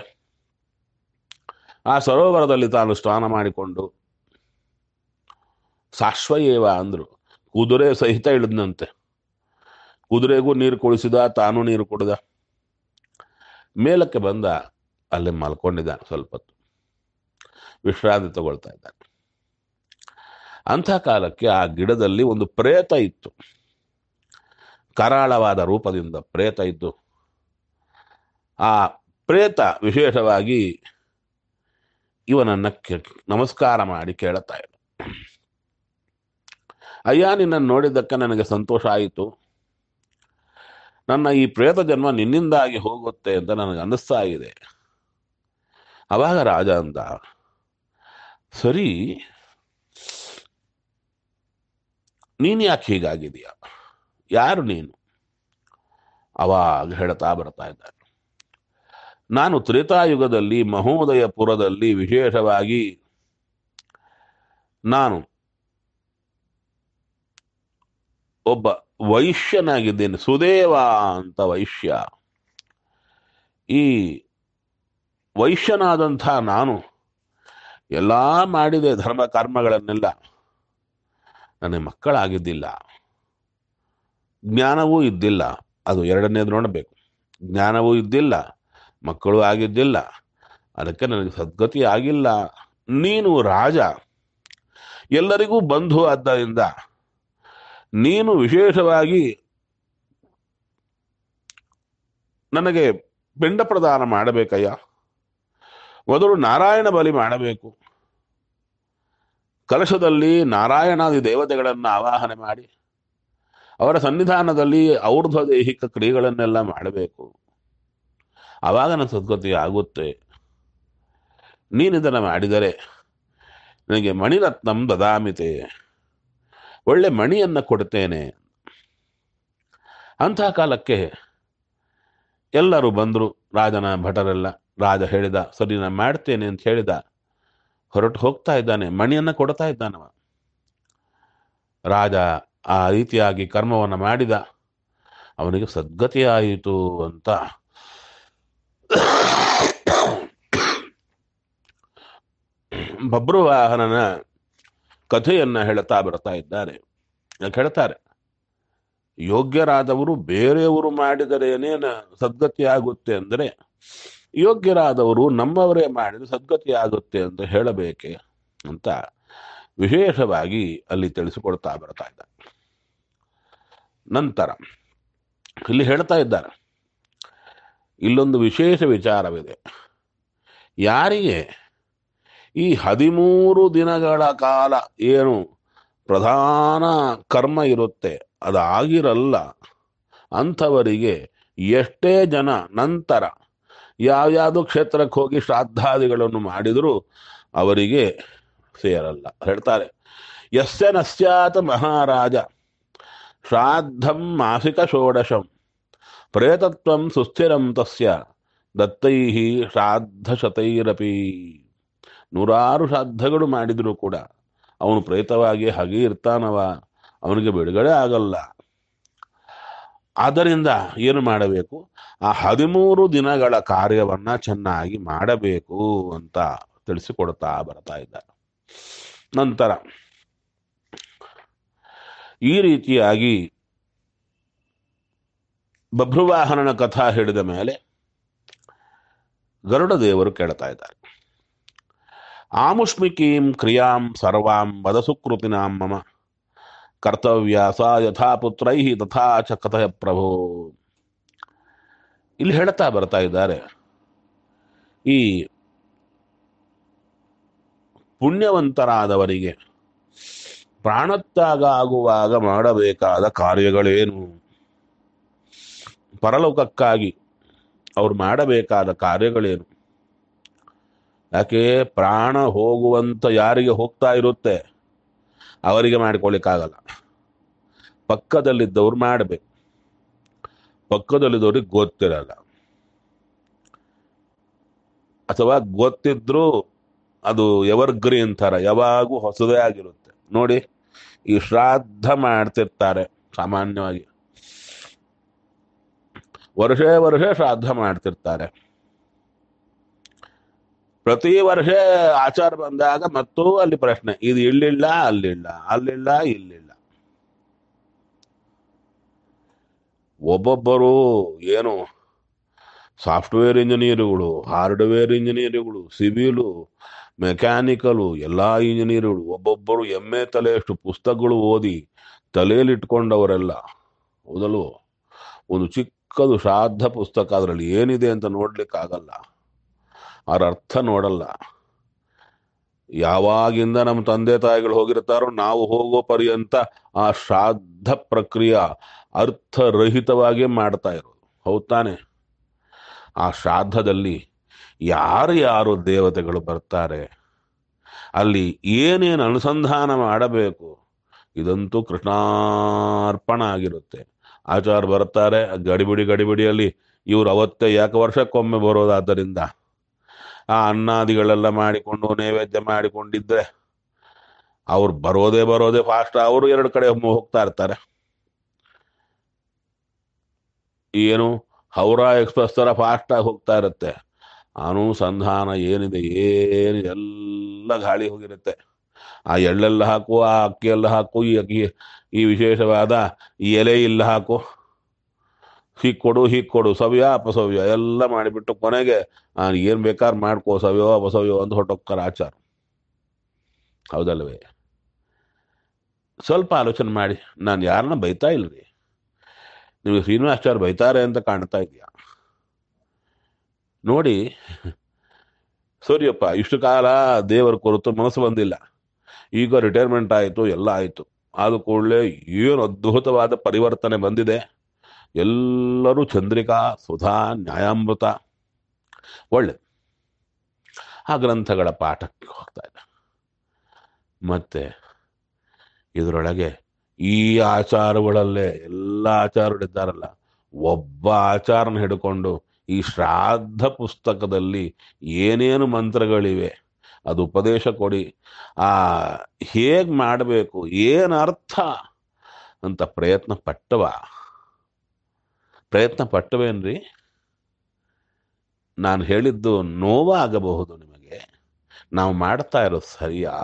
ಆ ಸರೋವರದಲ್ಲಿ ತಾನು ಸ್ನಾನ ಮಾಡಿಕೊಂಡು ಸಾಶ್ವಯೇವ ಅಂದ್ರು ಕುದುರೆ ಸಹಿತ ಇಳಿದ್ನಂತೆ ಕುದುರೆಗೂ ನೀರು ಕುಡಿಸಿದ ತಾನು ನೀರು ಕುಡಿದ ಮೇಲಕ್ಕೆ ಬಂದ ಅಲ್ಲಿ ಮಲ್ಕೊಂಡಿದ್ದಾನೆ ಸ್ವಲ್ಪ ಹೊತ್ತು ವಿಶ್ರಾಂತಿ ತಗೊಳ್ತಾ ಇದ್ದಾನೆ ಅಂಥ ಕಾಲಕ್ಕೆ ಆ ಗಿಡದಲ್ಲಿ ಒಂದು ಪ್ರೇತ ಇತ್ತು ಕರಾಳವಾದ ರೂಪದಿಂದ ಪ್ರೇತ ಇದ್ದು ಆ ಪ್ರೇತ ವಿಶೇಷವಾಗಿ ಇವನನ್ನ ಕೆ- ನಮಸ್ಕಾರ ಮಾಡಿ ಕೇಳುತ್ತಾ ಇದ್ದ ಅಯ್ಯ ನಿನ್ನನ್ನು ನೋಡಿದ್ದಕ್ಕೆ ನನಗೆ ಸಂತೋಷ ಆಯಿತು ನನ್ನ ಈ ಪ್ರೇತ ಜನ್ಮ ನಿನ್ನಿಂದಾಗಿ ಹೋಗುತ್ತೆ ಅಂತ ನನಗೆ ಅನ್ನಿಸ್ತಾ ಇದೆ ಅವಾಗ ರಾಜ ಅಂದ ಸರಿ ನೀನು ಯಾಕೆ ಹೀಗಾಗಿದೆಯಾ ಯಾರು ನೀನು ಅವಾಗ ಹೇಳ್ತಾ ಬರ್ತಾ ಇದ್ದಾನೆ ನಾನು ತ್ರೇತಾಯುಗದಲ್ಲಿ ಮಹೋದಯಪುರದಲ್ಲಿ ವಿಶೇಷವಾಗಿ ನಾನು ಒಬ್ಬ ವೈಶ್ಯನಾಗಿದ್ದೇನೆ ಸುದೇವ ಅಂತ ವೈಶ್ಯ ಈ ವೈಶ್ಯನಾದಂಥ ನಾನು ಎಲ್ಲ ಮಾಡಿದೆ ಧರ್ಮ ಕರ್ಮಗಳನ್ನೆಲ್ಲ ನನಗೆ ಮಕ್ಕಳಾಗಿದ್ದಿಲ್ಲ ಜ್ಞಾನವೂ ಇದ್ದಿಲ್ಲ ಅದು ಎರಡನೇದು ನೋಡಬೇಕು ಜ್ಞಾನವೂ ಇದ್ದಿಲ್ಲ ಮಕ್ಕಳು ಆಗಿದ್ದಿಲ್ಲ ಅದಕ್ಕೆ ನನಗೆ ಸದ್ಗತಿ ಆಗಿಲ್ಲ ನೀನು ರಾಜ ಎಲ್ಲರಿಗೂ ಬಂಧು ಆದ್ದರಿಂದ ನೀನು ವಿಶೇಷವಾಗಿ ನನಗೆ ಪಿಂಡ ಪ್ರದಾನ ಮಾಡಬೇಕಯ್ಯ ಮೊದಲು ನಾರಾಯಣ ಬಲಿ ಮಾಡಬೇಕು ಕಲಶದಲ್ಲಿ ನಾರಾಯಣಾದಿ ದೇವತೆಗಳನ್ನು ಆವಾಹನೆ ಮಾಡಿ ಅವರ ಸನ್ನಿಧಾನದಲ್ಲಿ ಔರ್ಧ್ವ ದೈಹಿಕ ಕ್ರಿಯೆಗಳನ್ನೆಲ್ಲ ಮಾಡಬೇಕು ಆವಾಗ ನನ್ನ ಸದ್ಗತಿ ಆಗುತ್ತೆ ನೀನಿದನ್ನು ಮಾಡಿದರೆ ನನಗೆ ಮಣಿರತ್ನಂ ದದಾಮಿತೆ ಒಳ್ಳೆ ಮಣಿಯನ್ನು ಕೊಡ್ತೇನೆ ಅಂಥ ಕಾಲಕ್ಕೆ ಎಲ್ಲರೂ ಬಂದರು ರಾಜನ ಭಟರೆಲ್ಲ ರಾಜ ಹೇಳಿದ ಸರಿ ನಾನು ಮಾಡ್ತೇನೆ ಅಂತ ಹೇಳಿದ ಹೊರಟು ಹೋಗ್ತಾ ಇದ್ದಾನೆ ಮಣಿಯನ್ನು ಕೊಡ್ತಾ ಇದ್ದಾನವ ರಾಜ ಆ ರೀತಿಯಾಗಿ ಕರ್ಮವನ್ನು ಮಾಡಿದ ಅವನಿಗೆ ಸದ್ಗತಿ ಆಯಿತು ಅಂತ ಬಬ್ರುವಾಹನನ ಕಥೆಯನ್ನ ಹೇಳ್ತಾ ಬರ್ತಾ ಇದ್ದಾರೆ ಯಾಕೆ ಹೇಳ್ತಾರೆ ಯೋಗ್ಯರಾದವರು ಬೇರೆಯವರು ಮಾಡಿದರೇನೇನ ಸದ್ಗತಿ ಆಗುತ್ತೆ ಅಂದರೆ ಯೋಗ್ಯರಾದವರು ನಮ್ಮವರೇ ಮಾಡಿದ ಸದ್ಗತಿ ಆಗುತ್ತೆ ಅಂತ ಹೇಳಬೇಕೆ ಅಂತ ವಿಶೇಷವಾಗಿ ಅಲ್ಲಿ ತಿಳಿಸಿಕೊಡ್ತಾ ಬರ್ತಾ ಇದ್ದಾರೆ ನಂತರ ಇಲ್ಲಿ ಹೇಳ್ತಾ ಇದ್ದಾರೆ ಇಲ್ಲೊಂದು ವಿಶೇಷ ವಿಚಾರವಿದೆ ಯಾರಿಗೆ ಈ ಹದಿಮೂರು ದಿನಗಳ ಕಾಲ ಏನು ಪ್ರಧಾನ ಕರ್ಮ ಇರುತ್ತೆ ಅದಾಗಿರಲ್ಲ ಅಂಥವರಿಗೆ ಎಷ್ಟೇ ಜನ ನಂತರ ಯಾವ್ಯಾವುದೋ ಕ್ಷೇತ್ರಕ್ಕೆ ಹೋಗಿ ಶ್ರಾದ್ದಾದಿಗಳನ್ನು ಮಾಡಿದರೂ ಅವರಿಗೆ ಸೇರಲ್ಲ ಹೇಳ್ತಾರೆ ಯಸ್ಯ ನಸ್ಯಾತ ಮಹಾರಾಜ ಶ್ರಾದ್ದಂ ಮಾಸಿಕ ಷೋಡಶಂ ಪ್ರೇತತ್ವಂ ಸುಸ್ಥಿರಂ ತಸ್ಯ ದತ್ತೈ ಶ್ರಾದ್ದ ಶತೈರಪಿ ನೂರಾರು ಶ್ರಾದ್ದಗಳು ಮಾಡಿದರೂ ಕೂಡ ಅವನು ಪ್ರೇತವಾಗಿ ಹಾಗೆ ಇರ್ತಾನವ ಅವನಿಗೆ ಬಿಡುಗಡೆ ಆಗಲ್ಲ ಆದ್ದರಿಂದ ಏನು ಮಾಡಬೇಕು ಆ ಹದಿಮೂರು ದಿನಗಳ ಕಾರ್ಯವನ್ನ ಚೆನ್ನಾಗಿ ಮಾಡಬೇಕು ಅಂತ ತಿಳಿಸಿಕೊಡ್ತಾ ಬರ್ತಾ ಇದ್ದಾರೆ ನಂತರ ಈ ರೀತಿಯಾಗಿ ಬಭ್ರುವಾಹನನ ಕಥಾ ಹಿಡಿದ ಮೇಲೆ ಗರುಡ ದೇವರು ಕೇಳ್ತಾ ಇದ್ದಾರೆ ಆಮುಷ್ಮಿಕೀಂ ಕ್ರಿಯಾಂ ಸರ್ವಾಂ ವದಸುಕೃತಿನಾಂ ಮಮ ಕರ್ತವ್ಯ ಸ ಯಥಾ ಪುತ್ರೈ ತಥಾ ಚ ಕಥಯ ಪ್ರಭೋ ಇಲ್ಲಿ ಹೇಳ್ತಾ ಬರ್ತಾ ಇದ್ದಾರೆ ಈ ಪುಣ್ಯವಂತರಾದವರಿಗೆ ಪ್ರಾಣತ್ಯಾಗ ಆಗುವಾಗ ಮಾಡಬೇಕಾದ ಕಾರ್ಯಗಳೇನು ಪರಲೋಕಕ್ಕಾಗಿ ಅವ್ರು ಮಾಡಬೇಕಾದ ಕಾರ್ಯಗಳೇನು ಯಾಕೆ ಪ್ರಾಣ ಹೋಗುವಂತ ಯಾರಿಗೆ ಹೋಗ್ತಾ ಇರುತ್ತೆ ಅವರಿಗೆ ಮಾಡ್ಕೊಳ್ಳಿಕ್ಕಾಗಲ್ಲ ಪಕ್ಕದಲ್ಲಿದ್ದವ್ರು ಮಾಡಬೇಕು ಪಕ್ಕದಲ್ಲಿದ್ದವ್ರಿಗೆ ಗೊತ್ತಿರಲ್ಲ ಅಥವಾ ಗೊತ್ತಿದ್ರು ಅದು ಎವರ್ಗ್ರೀನ್ ಥರ ಯಾವಾಗೂ ಹೊಸದೇ ಆಗಿರುತ್ತೆ ನೋಡಿ ಈ ಶ್ರಾದ್ದ ಮಾಡ್ತಿರ್ತಾರೆ ಸಾಮಾನ್ಯವಾಗಿ ವರ್ಷೇ ವರ್ಷ ಶ್ರಾದ್ದ ಮಾಡ್ತಿರ್ತಾರೆ ಪ್ರತಿ ವರ್ಷ ಆಚಾರ ಬಂದಾಗ ಮತ್ತೂ ಅಲ್ಲಿ ಪ್ರಶ್ನೆ ಇದು ಇಲ್ಲಿಲ್ಲ ಅಲ್ಲಿಲ್ಲ ಅಲ್ಲಿಲ್ಲ ಇಲ್ಲಿಲ್ಲ ಒಬ್ಬೊಬ್ಬರು ಏನು ಸಾಫ್ಟ್ವೇರ್ ಇಂಜಿನಿಯರ್ಗಳು ಹಾರ್ಡ್ವೇರ್ ಇಂಜಿನಿಯರ್ಗಳು ಸಿವಿಲು ಮೆಕ್ಯಾನಿಕಲು ಎಲ್ಲ ಇಂಜಿನಿಯರ್ಗಳು ಒಬ್ಬೊಬ್ಬರು ಎಮ್ಮೆ ತಲೆ ಅಷ್ಟು ಪುಸ್ತಕಗಳು ಓದಿ ತಲೆಯಲ್ಲಿ ಇಟ್ಕೊಂಡವರೆಲ್ಲ ಹೌದಲ್ವೋ ಒಂದು ಚಿಕ್ಕದು ಶ್ರಾದ್ದ ಪುಸ್ತಕ ಅದರಲ್ಲಿ ಏನಿದೆ ಅಂತ ನೋಡ್ಲಿಕ್ಕಾಗಲ್ಲ ಅವ್ರ ಅರ್ಥ ನೋಡಲ್ಲ ಯಾವಾಗಿಂದ ನಮ್ಮ ತಂದೆ ತಾಯಿಗಳು ಹೋಗಿರ್ತಾರೋ ನಾವು ಹೋಗೋ ಪರ್ಯಂತ ಆ ಶ್ರಾದ್ದ ಪ್ರಕ್ರಿಯೆ ಅರ್ಥರಹಿತವಾಗಿ ಮಾಡ್ತಾ ಇರೋದು ಹೌದ್ ತಾನೆ ಆ ಶ್ರಾದ್ದದಲ್ಲಿ ಯಾರು ಯಾರು ದೇವತೆಗಳು ಬರ್ತಾರೆ ಅಲ್ಲಿ ಏನೇನು ಅನುಸಂಧಾನ ಮಾಡಬೇಕು ಇದಂತೂ ಕೃಷ್ಣಾರ್ಪಣ ಆಗಿರುತ್ತೆ ಆಚಾರ ಬರ್ತಾರೆ ಗಡಿಬಿಡಿ ಗಡಿಬಿಡಿಯಲ್ಲಿ ಇವ್ರು ಅವತ್ತೇ ಯಾಕೆ ವರ್ಷಕ್ಕೊಮ್ಮೆ ಬರೋದಾದ್ದರಿಂದ ಆ ಅನ್ನಾದಿಗಳೆಲ್ಲ ಮಾಡಿಕೊಂಡು ನೈವೇದ್ಯ ಮಾಡಿಕೊಂಡಿದ್ರೆ ಅವ್ರು ಬರೋದೇ ಬರೋದೇ ಫಾಸ್ಟ್ ಅವರು ಎರಡು ಕಡೆ ಹೋಗ್ತಾ ಇರ್ತಾರೆ ಏನು ಹೌರಾ ಎಕ್ಸ್ಪ್ರೆಸ್ ತರ ಫಾಸ್ಟ್ ಆಗಿ ಹೋಗ್ತಾ ಇರುತ್ತೆ ಅನುಸಂಧಾನ ಏನಿದೆ ಏನು ಎಲ್ಲ ಗಾಳಿ ಹೋಗಿರುತ್ತೆ ಆ ಎಳ್ಳೆಲ್ಲ ಹಾಕು ಆ ಅಕ್ಕಿ ಎಲ್ಲ ಹಾಕು ಈ ಅಕ್ಕಿ ಈ ವಿಶೇಷವಾದ ಈ ಎಲೆ ಇಲ್ಲ ಹಾಕು ಹೀಗ್ ಕೊಡು ಹೀಗ್ ಕೊಡು ಸವ್ಯ ಅಪಸವ್ಯ ಎಲ್ಲ ಮಾಡಿಬಿಟ್ಟು ಕೊನೆಗೆ ಆ, ಏನ್ ಬೇಕಾದ್ರೆ ಮಾಡ್ಕೋ ಸವ್ಯೋ ಅಪಸವ್ಯೋ ಅಂತ ಹೊಟ್ಟೋಗ್ತಾರ ಆಚಾರ ಹೌದಲ್ವೇ ಸ್ವಲ್ಪ ಆಲೋಚನೆ ಮಾಡಿ ನಾನು ಯಾರನ್ನ ಬೈತಾ ಇಲ್ರಿ ನಿಮಗೆ ಶ್ರೀನಿವಾಸಾಚಾರ್ಯ ಬೈತಾರೆ ಅಂತ ಕಾಣ್ತಾ ಇದೆಯಾ ನೋಡಿ ಸೂರ್ಯಪ್ಪ ಇಷ್ಟು ಕಾಲ ದೇವರ ಕುರಿತು ಮನಸ್ಸು ಬಂದಿಲ್ಲ ಈಗ ರಿಟೈರ್ಮೆಂಟ್ ಆಯಿತು ಎಲ್ಲ ಆಯಿತು ಆದ ಕೂಡಲೇ ಏನು ಅದ್ಭುತವಾದ ಪರಿವರ್ತನೆ ಬಂದಿದೆ ಎಲ್ಲರೂ ಚಂದ್ರಿಕಾ ಸುಧಾ ನ್ಯಾಯಾಮೃತ ಒಳ್ಳೆ ಆ ಗ್ರಂಥಗಳ ಪಾಠಕ್ಕೆ ಹೋಗ್ತಾ ಇದ್ದ ಮತ್ತೆ ಇದರೊಳಗೆ ಈ ಆಚಾರಗಳಲ್ಲೇ ಎಲ್ಲ ಆಚಾರಗಳಿದ್ದಾರಲ್ಲ ಒಬ್ಬ ಆಚಾರನ ಹಿಡ್ಕೊಂಡು ಈ ಶ್ರಾದ್ದ ಪುಸ್ತಕದಲ್ಲಿ ಏನೇನು ಮಂತ್ರಗಳಿವೆ ಅದು ಉಪದೇಶ ಕೊಡಿ ಆ ಹೇಗ್ ಮಾಡಬೇಕು ಏನ್ ಅರ್ಥ ಅಂತ ಪ್ರಯತ್ನ ಪಟ್ಟವ ಪ್ರಯತ್ನ ಪಟ್ಟವೇನ್ರಿ ನಾನು ಹೇಳಿದ್ದು ನೋವಾಗಬಹುದು ನಿಮಗೆ ನಾವು ಮಾಡ್ತಾ ಇರೋದು ಸರಿಯಾ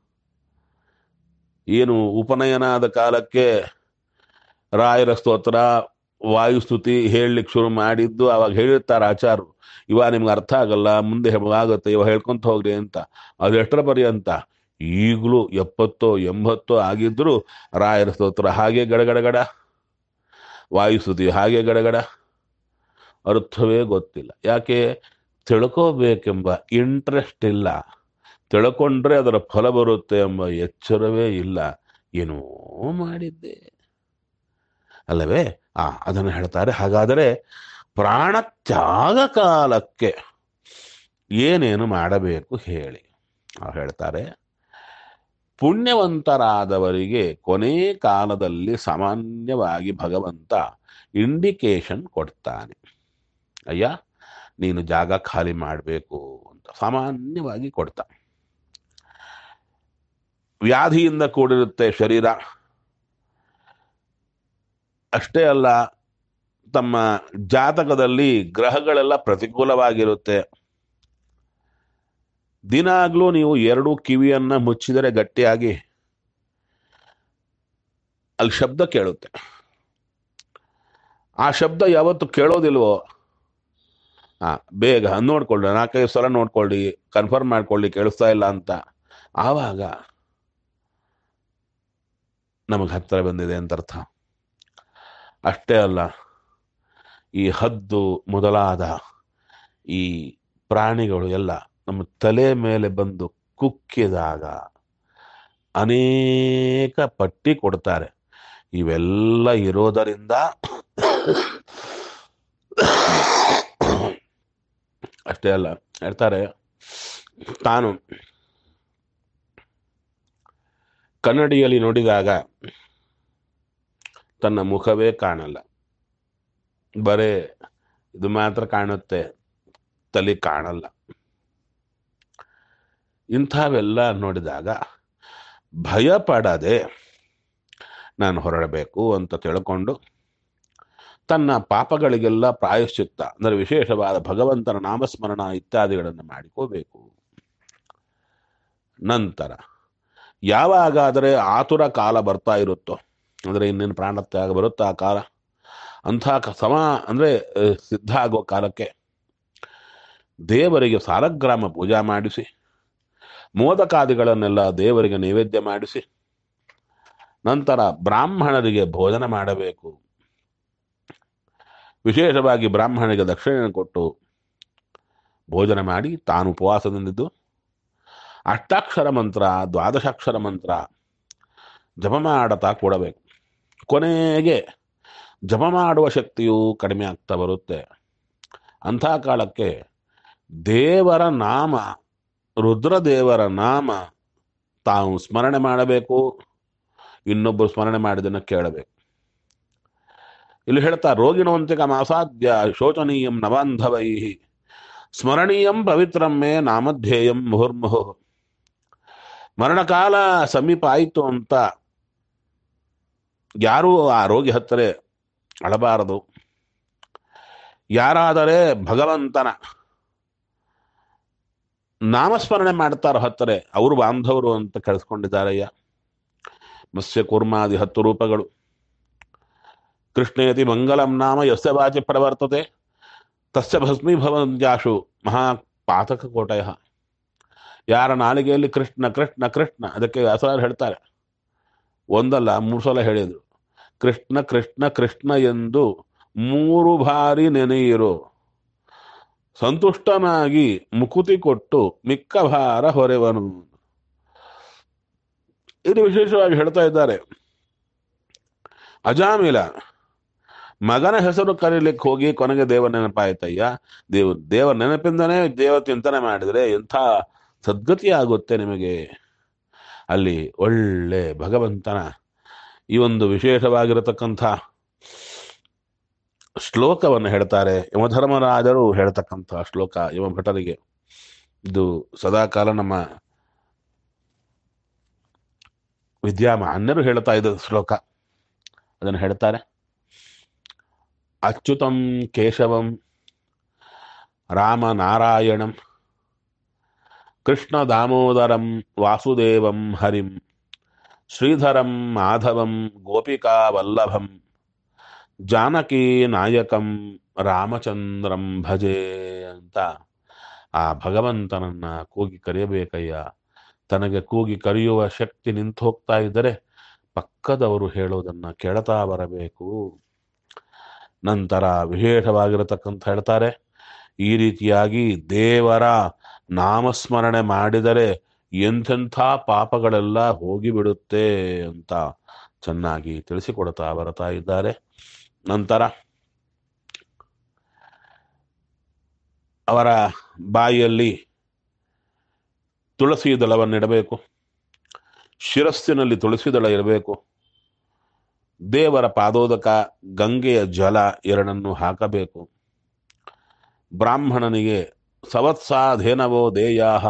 ಏನು ಉಪನಯನ ಆದ ಕಾಲಕ್ಕೆ ರಾಯರ ಸ್ತೋತ್ರ ವಾಯುಸ್ತುತಿ ಹೇಳಲಿಕ್ಕೆ ಶುರು ಮಾಡಿದ್ದು ಅವಾಗ ಹೇಳಿರ್ತಾರೆ ಆಚಾರರು ಇವಾಗ ನಿಮ್ಗೆ ಅರ್ಥ ಆಗಲ್ಲ ಮುಂದೆ ಹೆ- ಆಗುತ್ತೆ ಇವಾಗ ಹೇಳ್ಕೊಂತ ಹೋಗ್ರಿ ಅಂತ ಅದು ಎಷ್ಟರ ಪರ್ಯಂತ ಈಗಲೂ ಎಪ್ಪತ್ತೋ ಎಂಬತ್ತೋ ಆಗಿದ್ರು ರಾಯರ ಸ್ತೋತ್ರ ಹಾಗೆ ಗಡಗಡಗಡ ವಾಯುಸ್ತುತಿ ಹಾಗೆ ಗಡಗಡ ಅರ್ಥವೇ ಗೊತ್ತಿಲ್ಲ ಯಾಕೆ ತಿಳ್ಕೋಬೇಕೆಂಬ ಇಂಟ್ರೆಸ್ಟ್ ಇಲ್ಲ ತಿಳ್ಕೊಂಡ್ರೆ ಅದರ ಫಲ ಬರುತ್ತೆ ಎಂಬ ಎಚ್ಚರವೇ ಇಲ್ಲ ಏನೋ ಮಾಡಿದ್ದೆ ಅಲ್ಲವೇ ಆ ಅದನ್ನು ಹೇಳ್ತಾರೆ ಹಾಗಾದರೆ ಪ್ರಾಣ ತ್ಯಾಗ ಕಾಲಕ್ಕೆ ಏನೇನು ಮಾಡಬೇಕು ಹೇಳಿ ಅವ್ರು ಹೇಳ್ತಾರೆ ಪುಣ್ಯವಂತರಾದವರಿಗೆ ಕೊನೆ ಕಾಲದಲ್ಲಿ ಸಾಮಾನ್ಯವಾಗಿ ಭಗವಂತ ಇಂಡಿಕೇಶನ್ ಕೊಡ್ತಾನೆ ಅಯ್ಯ ನೀನು ಜಾಗ ಖಾಲಿ ಮಾಡಬೇಕು ಅಂತ ಸಾಮಾನ್ಯವಾಗಿ ಕೊಡ್ತಾ ವ್ಯಾಧಿಯಿಂದ ಕೂಡಿರುತ್ತೆ ಶರೀರ ಅಷ್ಟೇ ಅಲ್ಲ ತಮ್ಮ ಜಾತಕದಲ್ಲಿ ಗ್ರಹಗಳೆಲ್ಲ ಪ್ರತಿಕೂಲವಾಗಿರುತ್ತೆ ದಿನಾಗ್ಲೂ ನೀವು ಎರಡು ಕಿವಿಯನ್ನ ಮುಚ್ಚಿದರೆ ಗಟ್ಟಿಯಾಗಿ ಅಲ್ಲಿ ಶಬ್ದ ಕೇಳುತ್ತೆ ಆ ಶಬ್ದ ಯಾವತ್ತು ಕೇಳೋದಿಲ್ವೋ ಹಾ ಬೇಗ ನೋಡ್ಕೊಳ್ಳಿ ನಾಲ್ಕೈದು ಸಲ ನೋಡ್ಕೊಳ್ಳಿ ಕನ್ಫರ್ಮ್ ಮಾಡ್ಕೊಳ್ಳಿ ಕೇಳಿಸ್ತಾ ಇಲ್ಲ ಅಂತ ಆವಾಗ ನಮಗೆ ಹತ್ತಿರ ಬಂದಿದೆ ಅಂತ ಅರ್ಥ ಅಷ್ಟೇ ಅಲ್ಲ ಈ ಹದ್ದು ಮೊದಲಾದ ಈ ಪ್ರಾಣಿಗಳು ಎಲ್ಲ ನಮ್ಮ ತಲೆ ಮೇಲೆ ಬಂದು ಕುಕ್ಕಿದಾಗ ಅನೇಕ ಪಟ್ಟಿ ಕೊಡ್ತಾರೆ ಇವೆಲ್ಲ ಇರೋದರಿಂದ ಅಷ್ಟೇ ಅಲ್ಲ ಹೇಳ್ತಾರೆ ತಾನು ಕನ್ನಡಿಯಲ್ಲಿ ನೋಡಿದಾಗ ತನ್ನ ಮುಖವೇ ಕಾಣಲ್ಲ ಬರೇ ಇದು ಮಾತ್ರ ಕಾಣುತ್ತೆ ತಲೆ ಕಾಣಲ್ಲ ಇಂಥವೆಲ್ಲ ನೋಡಿದಾಗ ಭಯ ಪಡದೆ ನಾನು ಹೊರಡಬೇಕು ಅಂತ ತಿಳ್ಕೊಂಡು ತನ್ನ ಪಾಪಗಳಿಗೆಲ್ಲ ಪ್ರಾಯಶ್ಚಿತ್ತ ಅಂದರೆ ವಿಶೇಷವಾದ ಭಗವಂತನ ನಾಮಸ್ಮರಣ ಇತ್ಯಾದಿಗಳನ್ನು ಮಾಡಿಕೋಬೇಕು ನಂತರ ಯಾವಾಗಾದರೆ ಆತುರ ಕಾಲ ಬರ್ತಾ ಇರುತ್ತೋ ಅಂದರೆ ಇನ್ನೇನು ಪ್ರಾಣತ್ಯಾಗ ಬರುತ್ತಾ ಆ ಕಾಲ ಅಂಥ ಕ- ಸಮ ಅಂದರೆ ಸಿದ್ಧ ಆಗೋ ಕಾಲಕ್ಕೆ ದೇವರಿಗೆ ಸಾಲಗ್ರಾಮ ಪೂಜಾ ಮಾಡಿಸಿ ಮೋದಕಾದಿಗಳನ್ನೆಲ್ಲ ದೇವರಿಗೆ ನೈವೇದ್ಯ ಮಾಡಿಸಿ ನಂತರ ಬ್ರಾಹ್ಮಣರಿಗೆ ಭೋಜನ ಮಾಡಬೇಕು ವಿಶೇಷವಾಗಿ ಬ್ರಾಹ್ಮಣರಿಗೆ ದಕ್ಷಿಣೆ ಕೊಟ್ಟು ಭೋಜನ ಮಾಡಿ ತಾನು ಉಪವಾಸದಿಂದಿದ್ದು ಅಷ್ಟಾಕ್ಷರ ಮಂತ್ರ ದ್ವಾದಶಾಕ್ಷರ ಮಂತ್ರ ಜಪ ಮಾಡತಾ ಕೊಡಬೇಕು ಕೊನೆಗೆ ಜಪ ಮಾಡುವ ಶಕ್ತಿಯು ಕಡಿಮೆ ಆಗ್ತಾ ಬರುತ್ತೆ ಅಂಥ ಕಾಲಕ್ಕೆ ದೇವರ ನಾಮ ರುದ್ರದೇವರ ನಾಮ ತಾವು ಸ್ಮರಣೆ ಮಾಡಬೇಕು ಇನ್ನೊಬ್ಬರು ಸ್ಮರಣೆ ಮಾಡಿದ್ದನ್ನು ಕೇಳಬೇಕು ಇಲ್ಲಿ ಹೇಳ್ತಾ ರೋಗಿಣವಂತಿಕ ಮಾಸಾಧ್ಯ ಶೋಚನೀಯಂ ನವಾಂಧವೈ ಸ್ಮರಣೀಯಂ ಪವಿತ್ರಂ ಮೇ ನಾಮಧ್ಯೇಯಂ ಮುಹುರ್ಮುಹು ಮರಣಕಾಲ ಸಮೀಪ ಆಯಿತು ಅಂತ ಯಾರೂ ಆ ರೋಗಿ ಹತ್ತಿರ ಅಳಬಾರದು ಯಾರಾದರೆ ಭಗವಂತನ ನಾಮಸ್ಮರಣೆ ಮಾಡ್ತಾರೋ ಹತ್ತಿರ ಅವರು ಬಾಂಧವರು ಅಂತ ಕಳಿಸ್ಕೊಂಡಿದ್ದಾರಯ್ಯ ಮತ್ಸ್ಯ ಕೂರ್ಮಾದಿ ಹತ್ತು ರೂಪಗಳು ಕೃಷ್ಣೇತಿ ಮಂಗಲಂ ನಾಮ ಯಸ್ಯ ವಾಚಿ ಪ್ರವರ್ತತೆ ತಸ್ಯ ಭಸ್ಮೀಭವಂತ್ಯಾಶು ಮಹಾಪಾತಕ ಕೋಟಯ ಯಾರ ನಾಲಿಗೆಯಲ್ಲಿ ಕೃಷ್ಣ ಕೃಷ್ಣ ಕೃಷ್ಣ ಅದಕ್ಕೆ ವ್ಯಾಸರಾಜರು ಹೇಳ್ತಾರೆ ಒಂದಲ್ಲ ಮೂರು ಸಲ ಹೇಳಿದ್ರು ಕೃಷ್ಣ ಕೃಷ್ಣ ಕೃಷ್ಣ ಎಂದು ಮೂರು ಬಾರಿ ನೆನೆಯಿರು ಸಂತುಷ್ಟನಾಗಿ ಮುಕುತಿ ಕೊಟ್ಟು ಮಿಕ್ಕ ಭಾರ ಹೊರೆವನು ಇದು ವಿಶೇಷವಾಗಿ ಹೇಳ್ತಾ ಇದ್ದಾರೆ ಅಜಾಮಿಲ ಮಗನ ಹೆಸರು ಕರೀಲಿಕ್ಕೆ ಹೋಗಿ ಕೊನೆಗೆ ದೇವರ ನೆನಪಾಯ್ತಯ್ಯ ದೇವ್ ದೇವರ ನೆನಪಿಂದನೇ ದೇವ ಚಿಂತನೆ ಮಾಡಿದ್ರೆ ಎಂಥ ಸದ್ಗತಿ ಆಗುತ್ತೆ ನಿಮಗೆ ಅಲ್ಲಿ ಒಳ್ಳೆ ಭಗವಂತನ ಈ ಒಂದು ವಿಶೇಷವಾಗಿರತಕ್ಕಂಥ ಶ್ಲೋಕವನ್ನು ಹೇಳ್ತಾರೆ ಯಮಧರ್ಮರಾಜರು ಹೇಳ್ತಕ್ಕಂಥ ಶ್ಲೋಕ ಯಮ ಭಟರಿಗೆ ಇದು ಸದಾಕಾಲ ನಮ್ಮ ವಿದ್ಯಾಮಾನ್ಯರು ಹೇಳ್ತಾ ಇದ್ದ ಶ್ಲೋಕ ಅದನ್ನು ಹೇಳ್ತಾರೆ ಅಚ್ಯುತಂ ಕೇಶವಂ ರಾಮನಾರಾಯಣಂ ಕೃಷ್ಣ ದಾಮೋದರಂ ವಾಸುದೇವಂ ಹರಿಂ ಶ್ರೀಧರಂ ಮಾಧವಂ ಗೋಪಿಕಾ ವಲ್ಲಭಂ ಜಾನಕಿ ನಾಯಕಂ ರಾಮಚಂದ್ರಂ ಭಜೆ ಅಂತ ಆ ಭಗವಂತನನ್ನ ಕೂಗಿ ಕರೆಯಬೇಕಯ್ಯ ತನಗೆ ಕೂಗಿ ಕರೆಯುವ ಶಕ್ತಿ ನಿಂತು ಹೋಗ್ತಾ ಇದ್ದರೆ ಪಕ್ಕದವರು ಹೇಳೋದನ್ನ ಕೇಳ್ತಾ ಬರಬೇಕು ನಂತರ ವಿಶೇಷವಾಗಿರತಕ್ಕಂಥ ಹೇಳ್ತಾರೆ ಈ ರೀತಿಯಾಗಿ ದೇವರ ನಾಮಸ್ಮರಣೆ ಮಾಡಿದರೆ ಎಂಥೆಂಥ ಪಾಪಗಳೆಲ್ಲ ಹೋಗಿಬಿಡುತ್ತೆ ಅಂತ ಚೆನ್ನಾಗಿ ತಿಳಿಸಿಕೊಡ್ತಾ ಬರ್ತಾ ಇದ್ದಾರೆ ನಂತರ ಅವರ ಬಾಯಿಯಲ್ಲಿ ತುಳಸಿ ದಳವನ್ನಿಡಬೇಕು ಶಿರಸ್ಸಿನಲ್ಲಿ ತುಳಸಿ ದಳ ಇರಬೇಕು ದೇವರ ಪಾದೋದಕ ಗಂಗೆಯ ಜಲ ಎರಡನ್ನು ಹಾಕಬೇಕು ಬ್ರಾಹ್ಮಣನಿಗೆ ಸವತ್ಸಾಧೇನವೋ ದೇಯಾಹ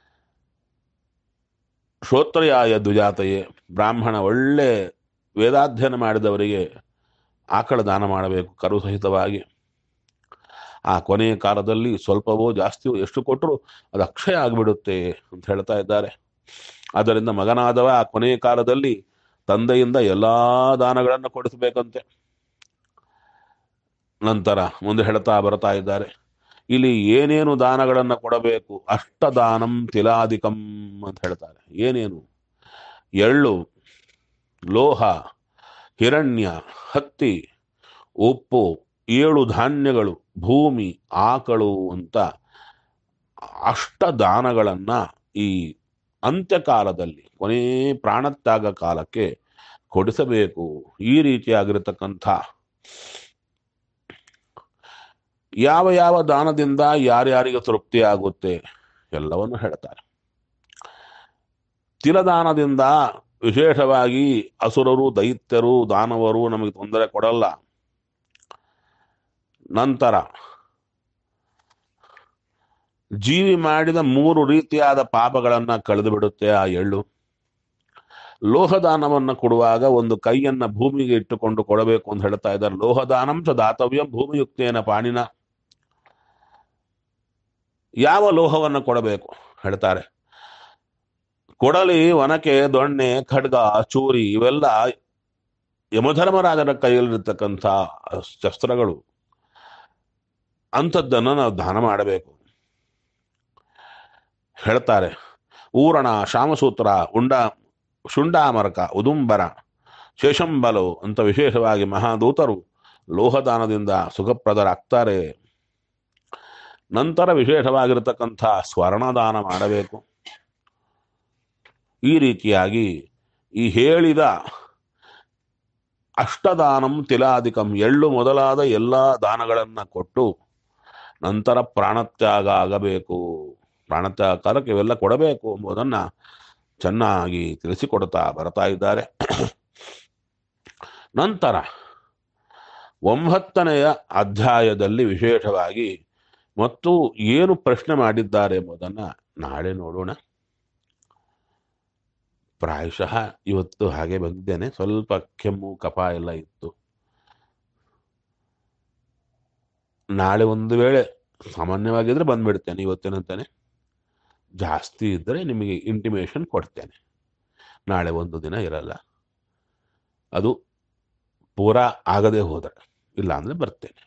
ಶ್ರೋತ್ರಯಾಯ ದುಜಾತೆಯೇ ಬ್ರಾಹ್ಮಣ ಒಳ್ಳೆ ವೇದಾಧ್ಯಯನ ಮಾಡಿದವರಿಗೆ ಆಕಳ ದಾನ ಮಾಡಬೇಕು ಕರು ಸಹಿತವಾಗಿ ಆ ಕೊನೆಯ ಕಾಲದಲ್ಲಿ ಸ್ವಲ್ಪವೋ ಜಾಸ್ತಿಯೋ ಎಷ್ಟು ಕೊಟ್ಟರು ಅದು ಅಕ್ಷಯ ಆಗಿಬಿಡುತ್ತೆ ಅಂತ ಹೇಳ್ತಾ ಇದ್ದಾರೆ ಆದ್ದರಿಂದ ಮಗನಾದವ ಆ ಕೊನೆಯ ಕಾಲದಲ್ಲಿ ತಂದೆಯಿಂದ ಎಲ್ಲಾ ದಾನಗಳನ್ನು ಕೊಡಿಸಬೇಕಂತೆ ನಂತರ ಮುಂದೆ ಹೇಳ್ತಾ ಬರ್ತಾ ಇದ್ದಾರೆ ಇಲ್ಲಿ ಏನೇನು ದಾನಗಳನ್ನು ಕೊಡಬೇಕು ಅಷ್ಟದಾನಂ ತಿಲಾಧಿಕಂ ಅಂತ ಹೇಳ್ತಾರೆ ಏನೇನು ಎಳ್ಳು ಲೋಹ ಹಿರಣ್ಯ ಹತ್ತಿ ಉಪ್ಪು ಏಳು ಧಾನ್ಯಗಳು ಭೂಮಿ ಆಕಳು ಅಂತ ಅಷ್ಟದಾನಗಳನ್ನ ಈ ಅಂತ್ಯಕಾಲದಲ್ಲಿ ಕೊನೇ ಪ್ರಾಣತ್ಯಾಗ ಕಾಲಕ್ಕೆ ಕೊಡಿಸಬೇಕು ಈ ರೀತಿಯಾಗಿರತಕ್ಕಂಥ ಯಾವ ಯಾವ ದಾನದಿಂದ ಯಾರ್ಯಾರಿಗೆ ತೃಪ್ತಿ ಆಗುತ್ತೆ ಎಲ್ಲವನ್ನು ಹೇಳ್ತಾರೆ ತಿಲದಾನದಿಂದ ವಿಶೇಷವಾಗಿ ಅಸುರರು ದೈತ್ಯರು ದಾನವರು ನಮಗೆ ತೊಂದರೆ ಕೊಡಲ್ಲ ನಂತರ ಜೀವಿ ಮಾಡಿದ ಮೂರು ರೀತಿಯಾದ ಪಾಪಗಳನ್ನ ಕಳೆದು ಬಿಡುತ್ತೆ ಆ ಎಳ್ಳು ಲೋಹದಾನವನ್ನ ಕೊಡುವಾಗ ಒಂದು ಕೈಯನ್ನ ಭೂಮಿಗೆ ಇಟ್ಟುಕೊಂಡು ಕೊಡಬೇಕು ಅಂತ ಹೇಳ್ತಾ ಇದ್ದಾರೆ ಲೋಹದಾನಂ ಚ ದಾತವ್ಯಂ ಭೂಮಿಯುಕ್ತೇನ ಪಾಣಿನ ಯಾವ ಲೋಹವನ್ನು ಕೊಡಬೇಕು ಹೇಳ್ತಾರೆ ಕೊಡಲಿ ಒನಕೆ ದೊಣ್ಣೆ ಖಡ್ಗ ಚೂರಿ ಇವೆಲ್ಲ ಯಮಧರ್ಮರಾಜನ ಕೈಯಲ್ಲಿರ್ತಕ್ಕಂಥ ಶಸ್ತ್ರಗಳು ಅಂಥದ್ದನ್ನು ನಾವು ದಾನ ಮಾಡಬೇಕು ಹೇಳ್ತಾರೆ ಊರಣ ಶಾಮಸೂತ್ರ ಉಂಡ ಶುಂಡಾಮರಕ ಉದುಂಬರ ಶೇಷಂಬಲು ಅಂತ ವಿಶೇಷವಾಗಿ ಮಹಾದೂತರು ಲೋಹದಾನದಿಂದ ಸುಖಪ್ರದರಾಗ್ತಾರೆ ನಂತರ ವಿಶೇಷವಾಗಿರತಕ್ಕಂಥ ಸ್ವರ್ಣದಾನ ಮಾಡಬೇಕು ಈ ರೀತಿಯಾಗಿ ಈ ಹೇಳಿದ ಅಷ್ಟದಾನಂ ತಿಲಾಧಿಕಂ ಎಳ್ಳು ಮೊದಲಾದ ಎಲ್ಲ ದಾನಗಳನ್ನು ಕೊಟ್ಟು ನಂತರ ಪ್ರಾಣತ್ಯಾಗ ಆಗಬೇಕು ಪ್ರಾಣತ್ಯಾಗ ಕಾಲಕ್ಕೆ ಇವೆಲ್ಲ ಕೊಡಬೇಕು ಎಂಬುದನ್ನು ಚೆನ್ನಾಗಿ ತಿಳಿಸಿಕೊಡ್ತಾ ಬರ್ತಾ ಇದ್ದಾರೆ ನಂತರ ಒಂಬತ್ತನೆಯ ಅಧ್ಯಾಯದಲ್ಲಿ ವಿಶೇಷವಾಗಿ ಮತ್ತು ಏನು ಪ್ರಶ್ನೆ ಮಾಡಿದ್ದಾರೆ ಎಂಬುದನ್ನು ನಾಳೆ ನೋಡೋಣ ಪ್ರಾಯಶಃ ಇವತ್ತು ಹಾಗೆ ಬಂದಿದ್ದೇನೆ ಸ್ವಲ್ಪ ಕೆಮ್ಮು ಕಫ ಎಲ್ಲ ಇತ್ತು ನಾಳೆ ಒಂದು ವೇಳೆ ಸಾಮಾನ್ಯವಾಗಿದ್ರೆ ಬಂದ್ಬಿಡ್ತೇನೆ ಇವತ್ತೇನಂತಾನೆ ಜಾಸ್ತಿ ಇದ್ದರೆ ನಿಮಗೆ ಇಂಟಿಮೇಷನ್ ಕೊಡ್ತೇನೆ ನಾಳೆ ಒಂದು ದಿನ ಇರಲ್ಲ ಅದು ಪೂರಾ ಆಗದೆ ಹೋದರೆ ಇಲ್ಲ ಅಂದರೆ ಬರ್ತೇನೆ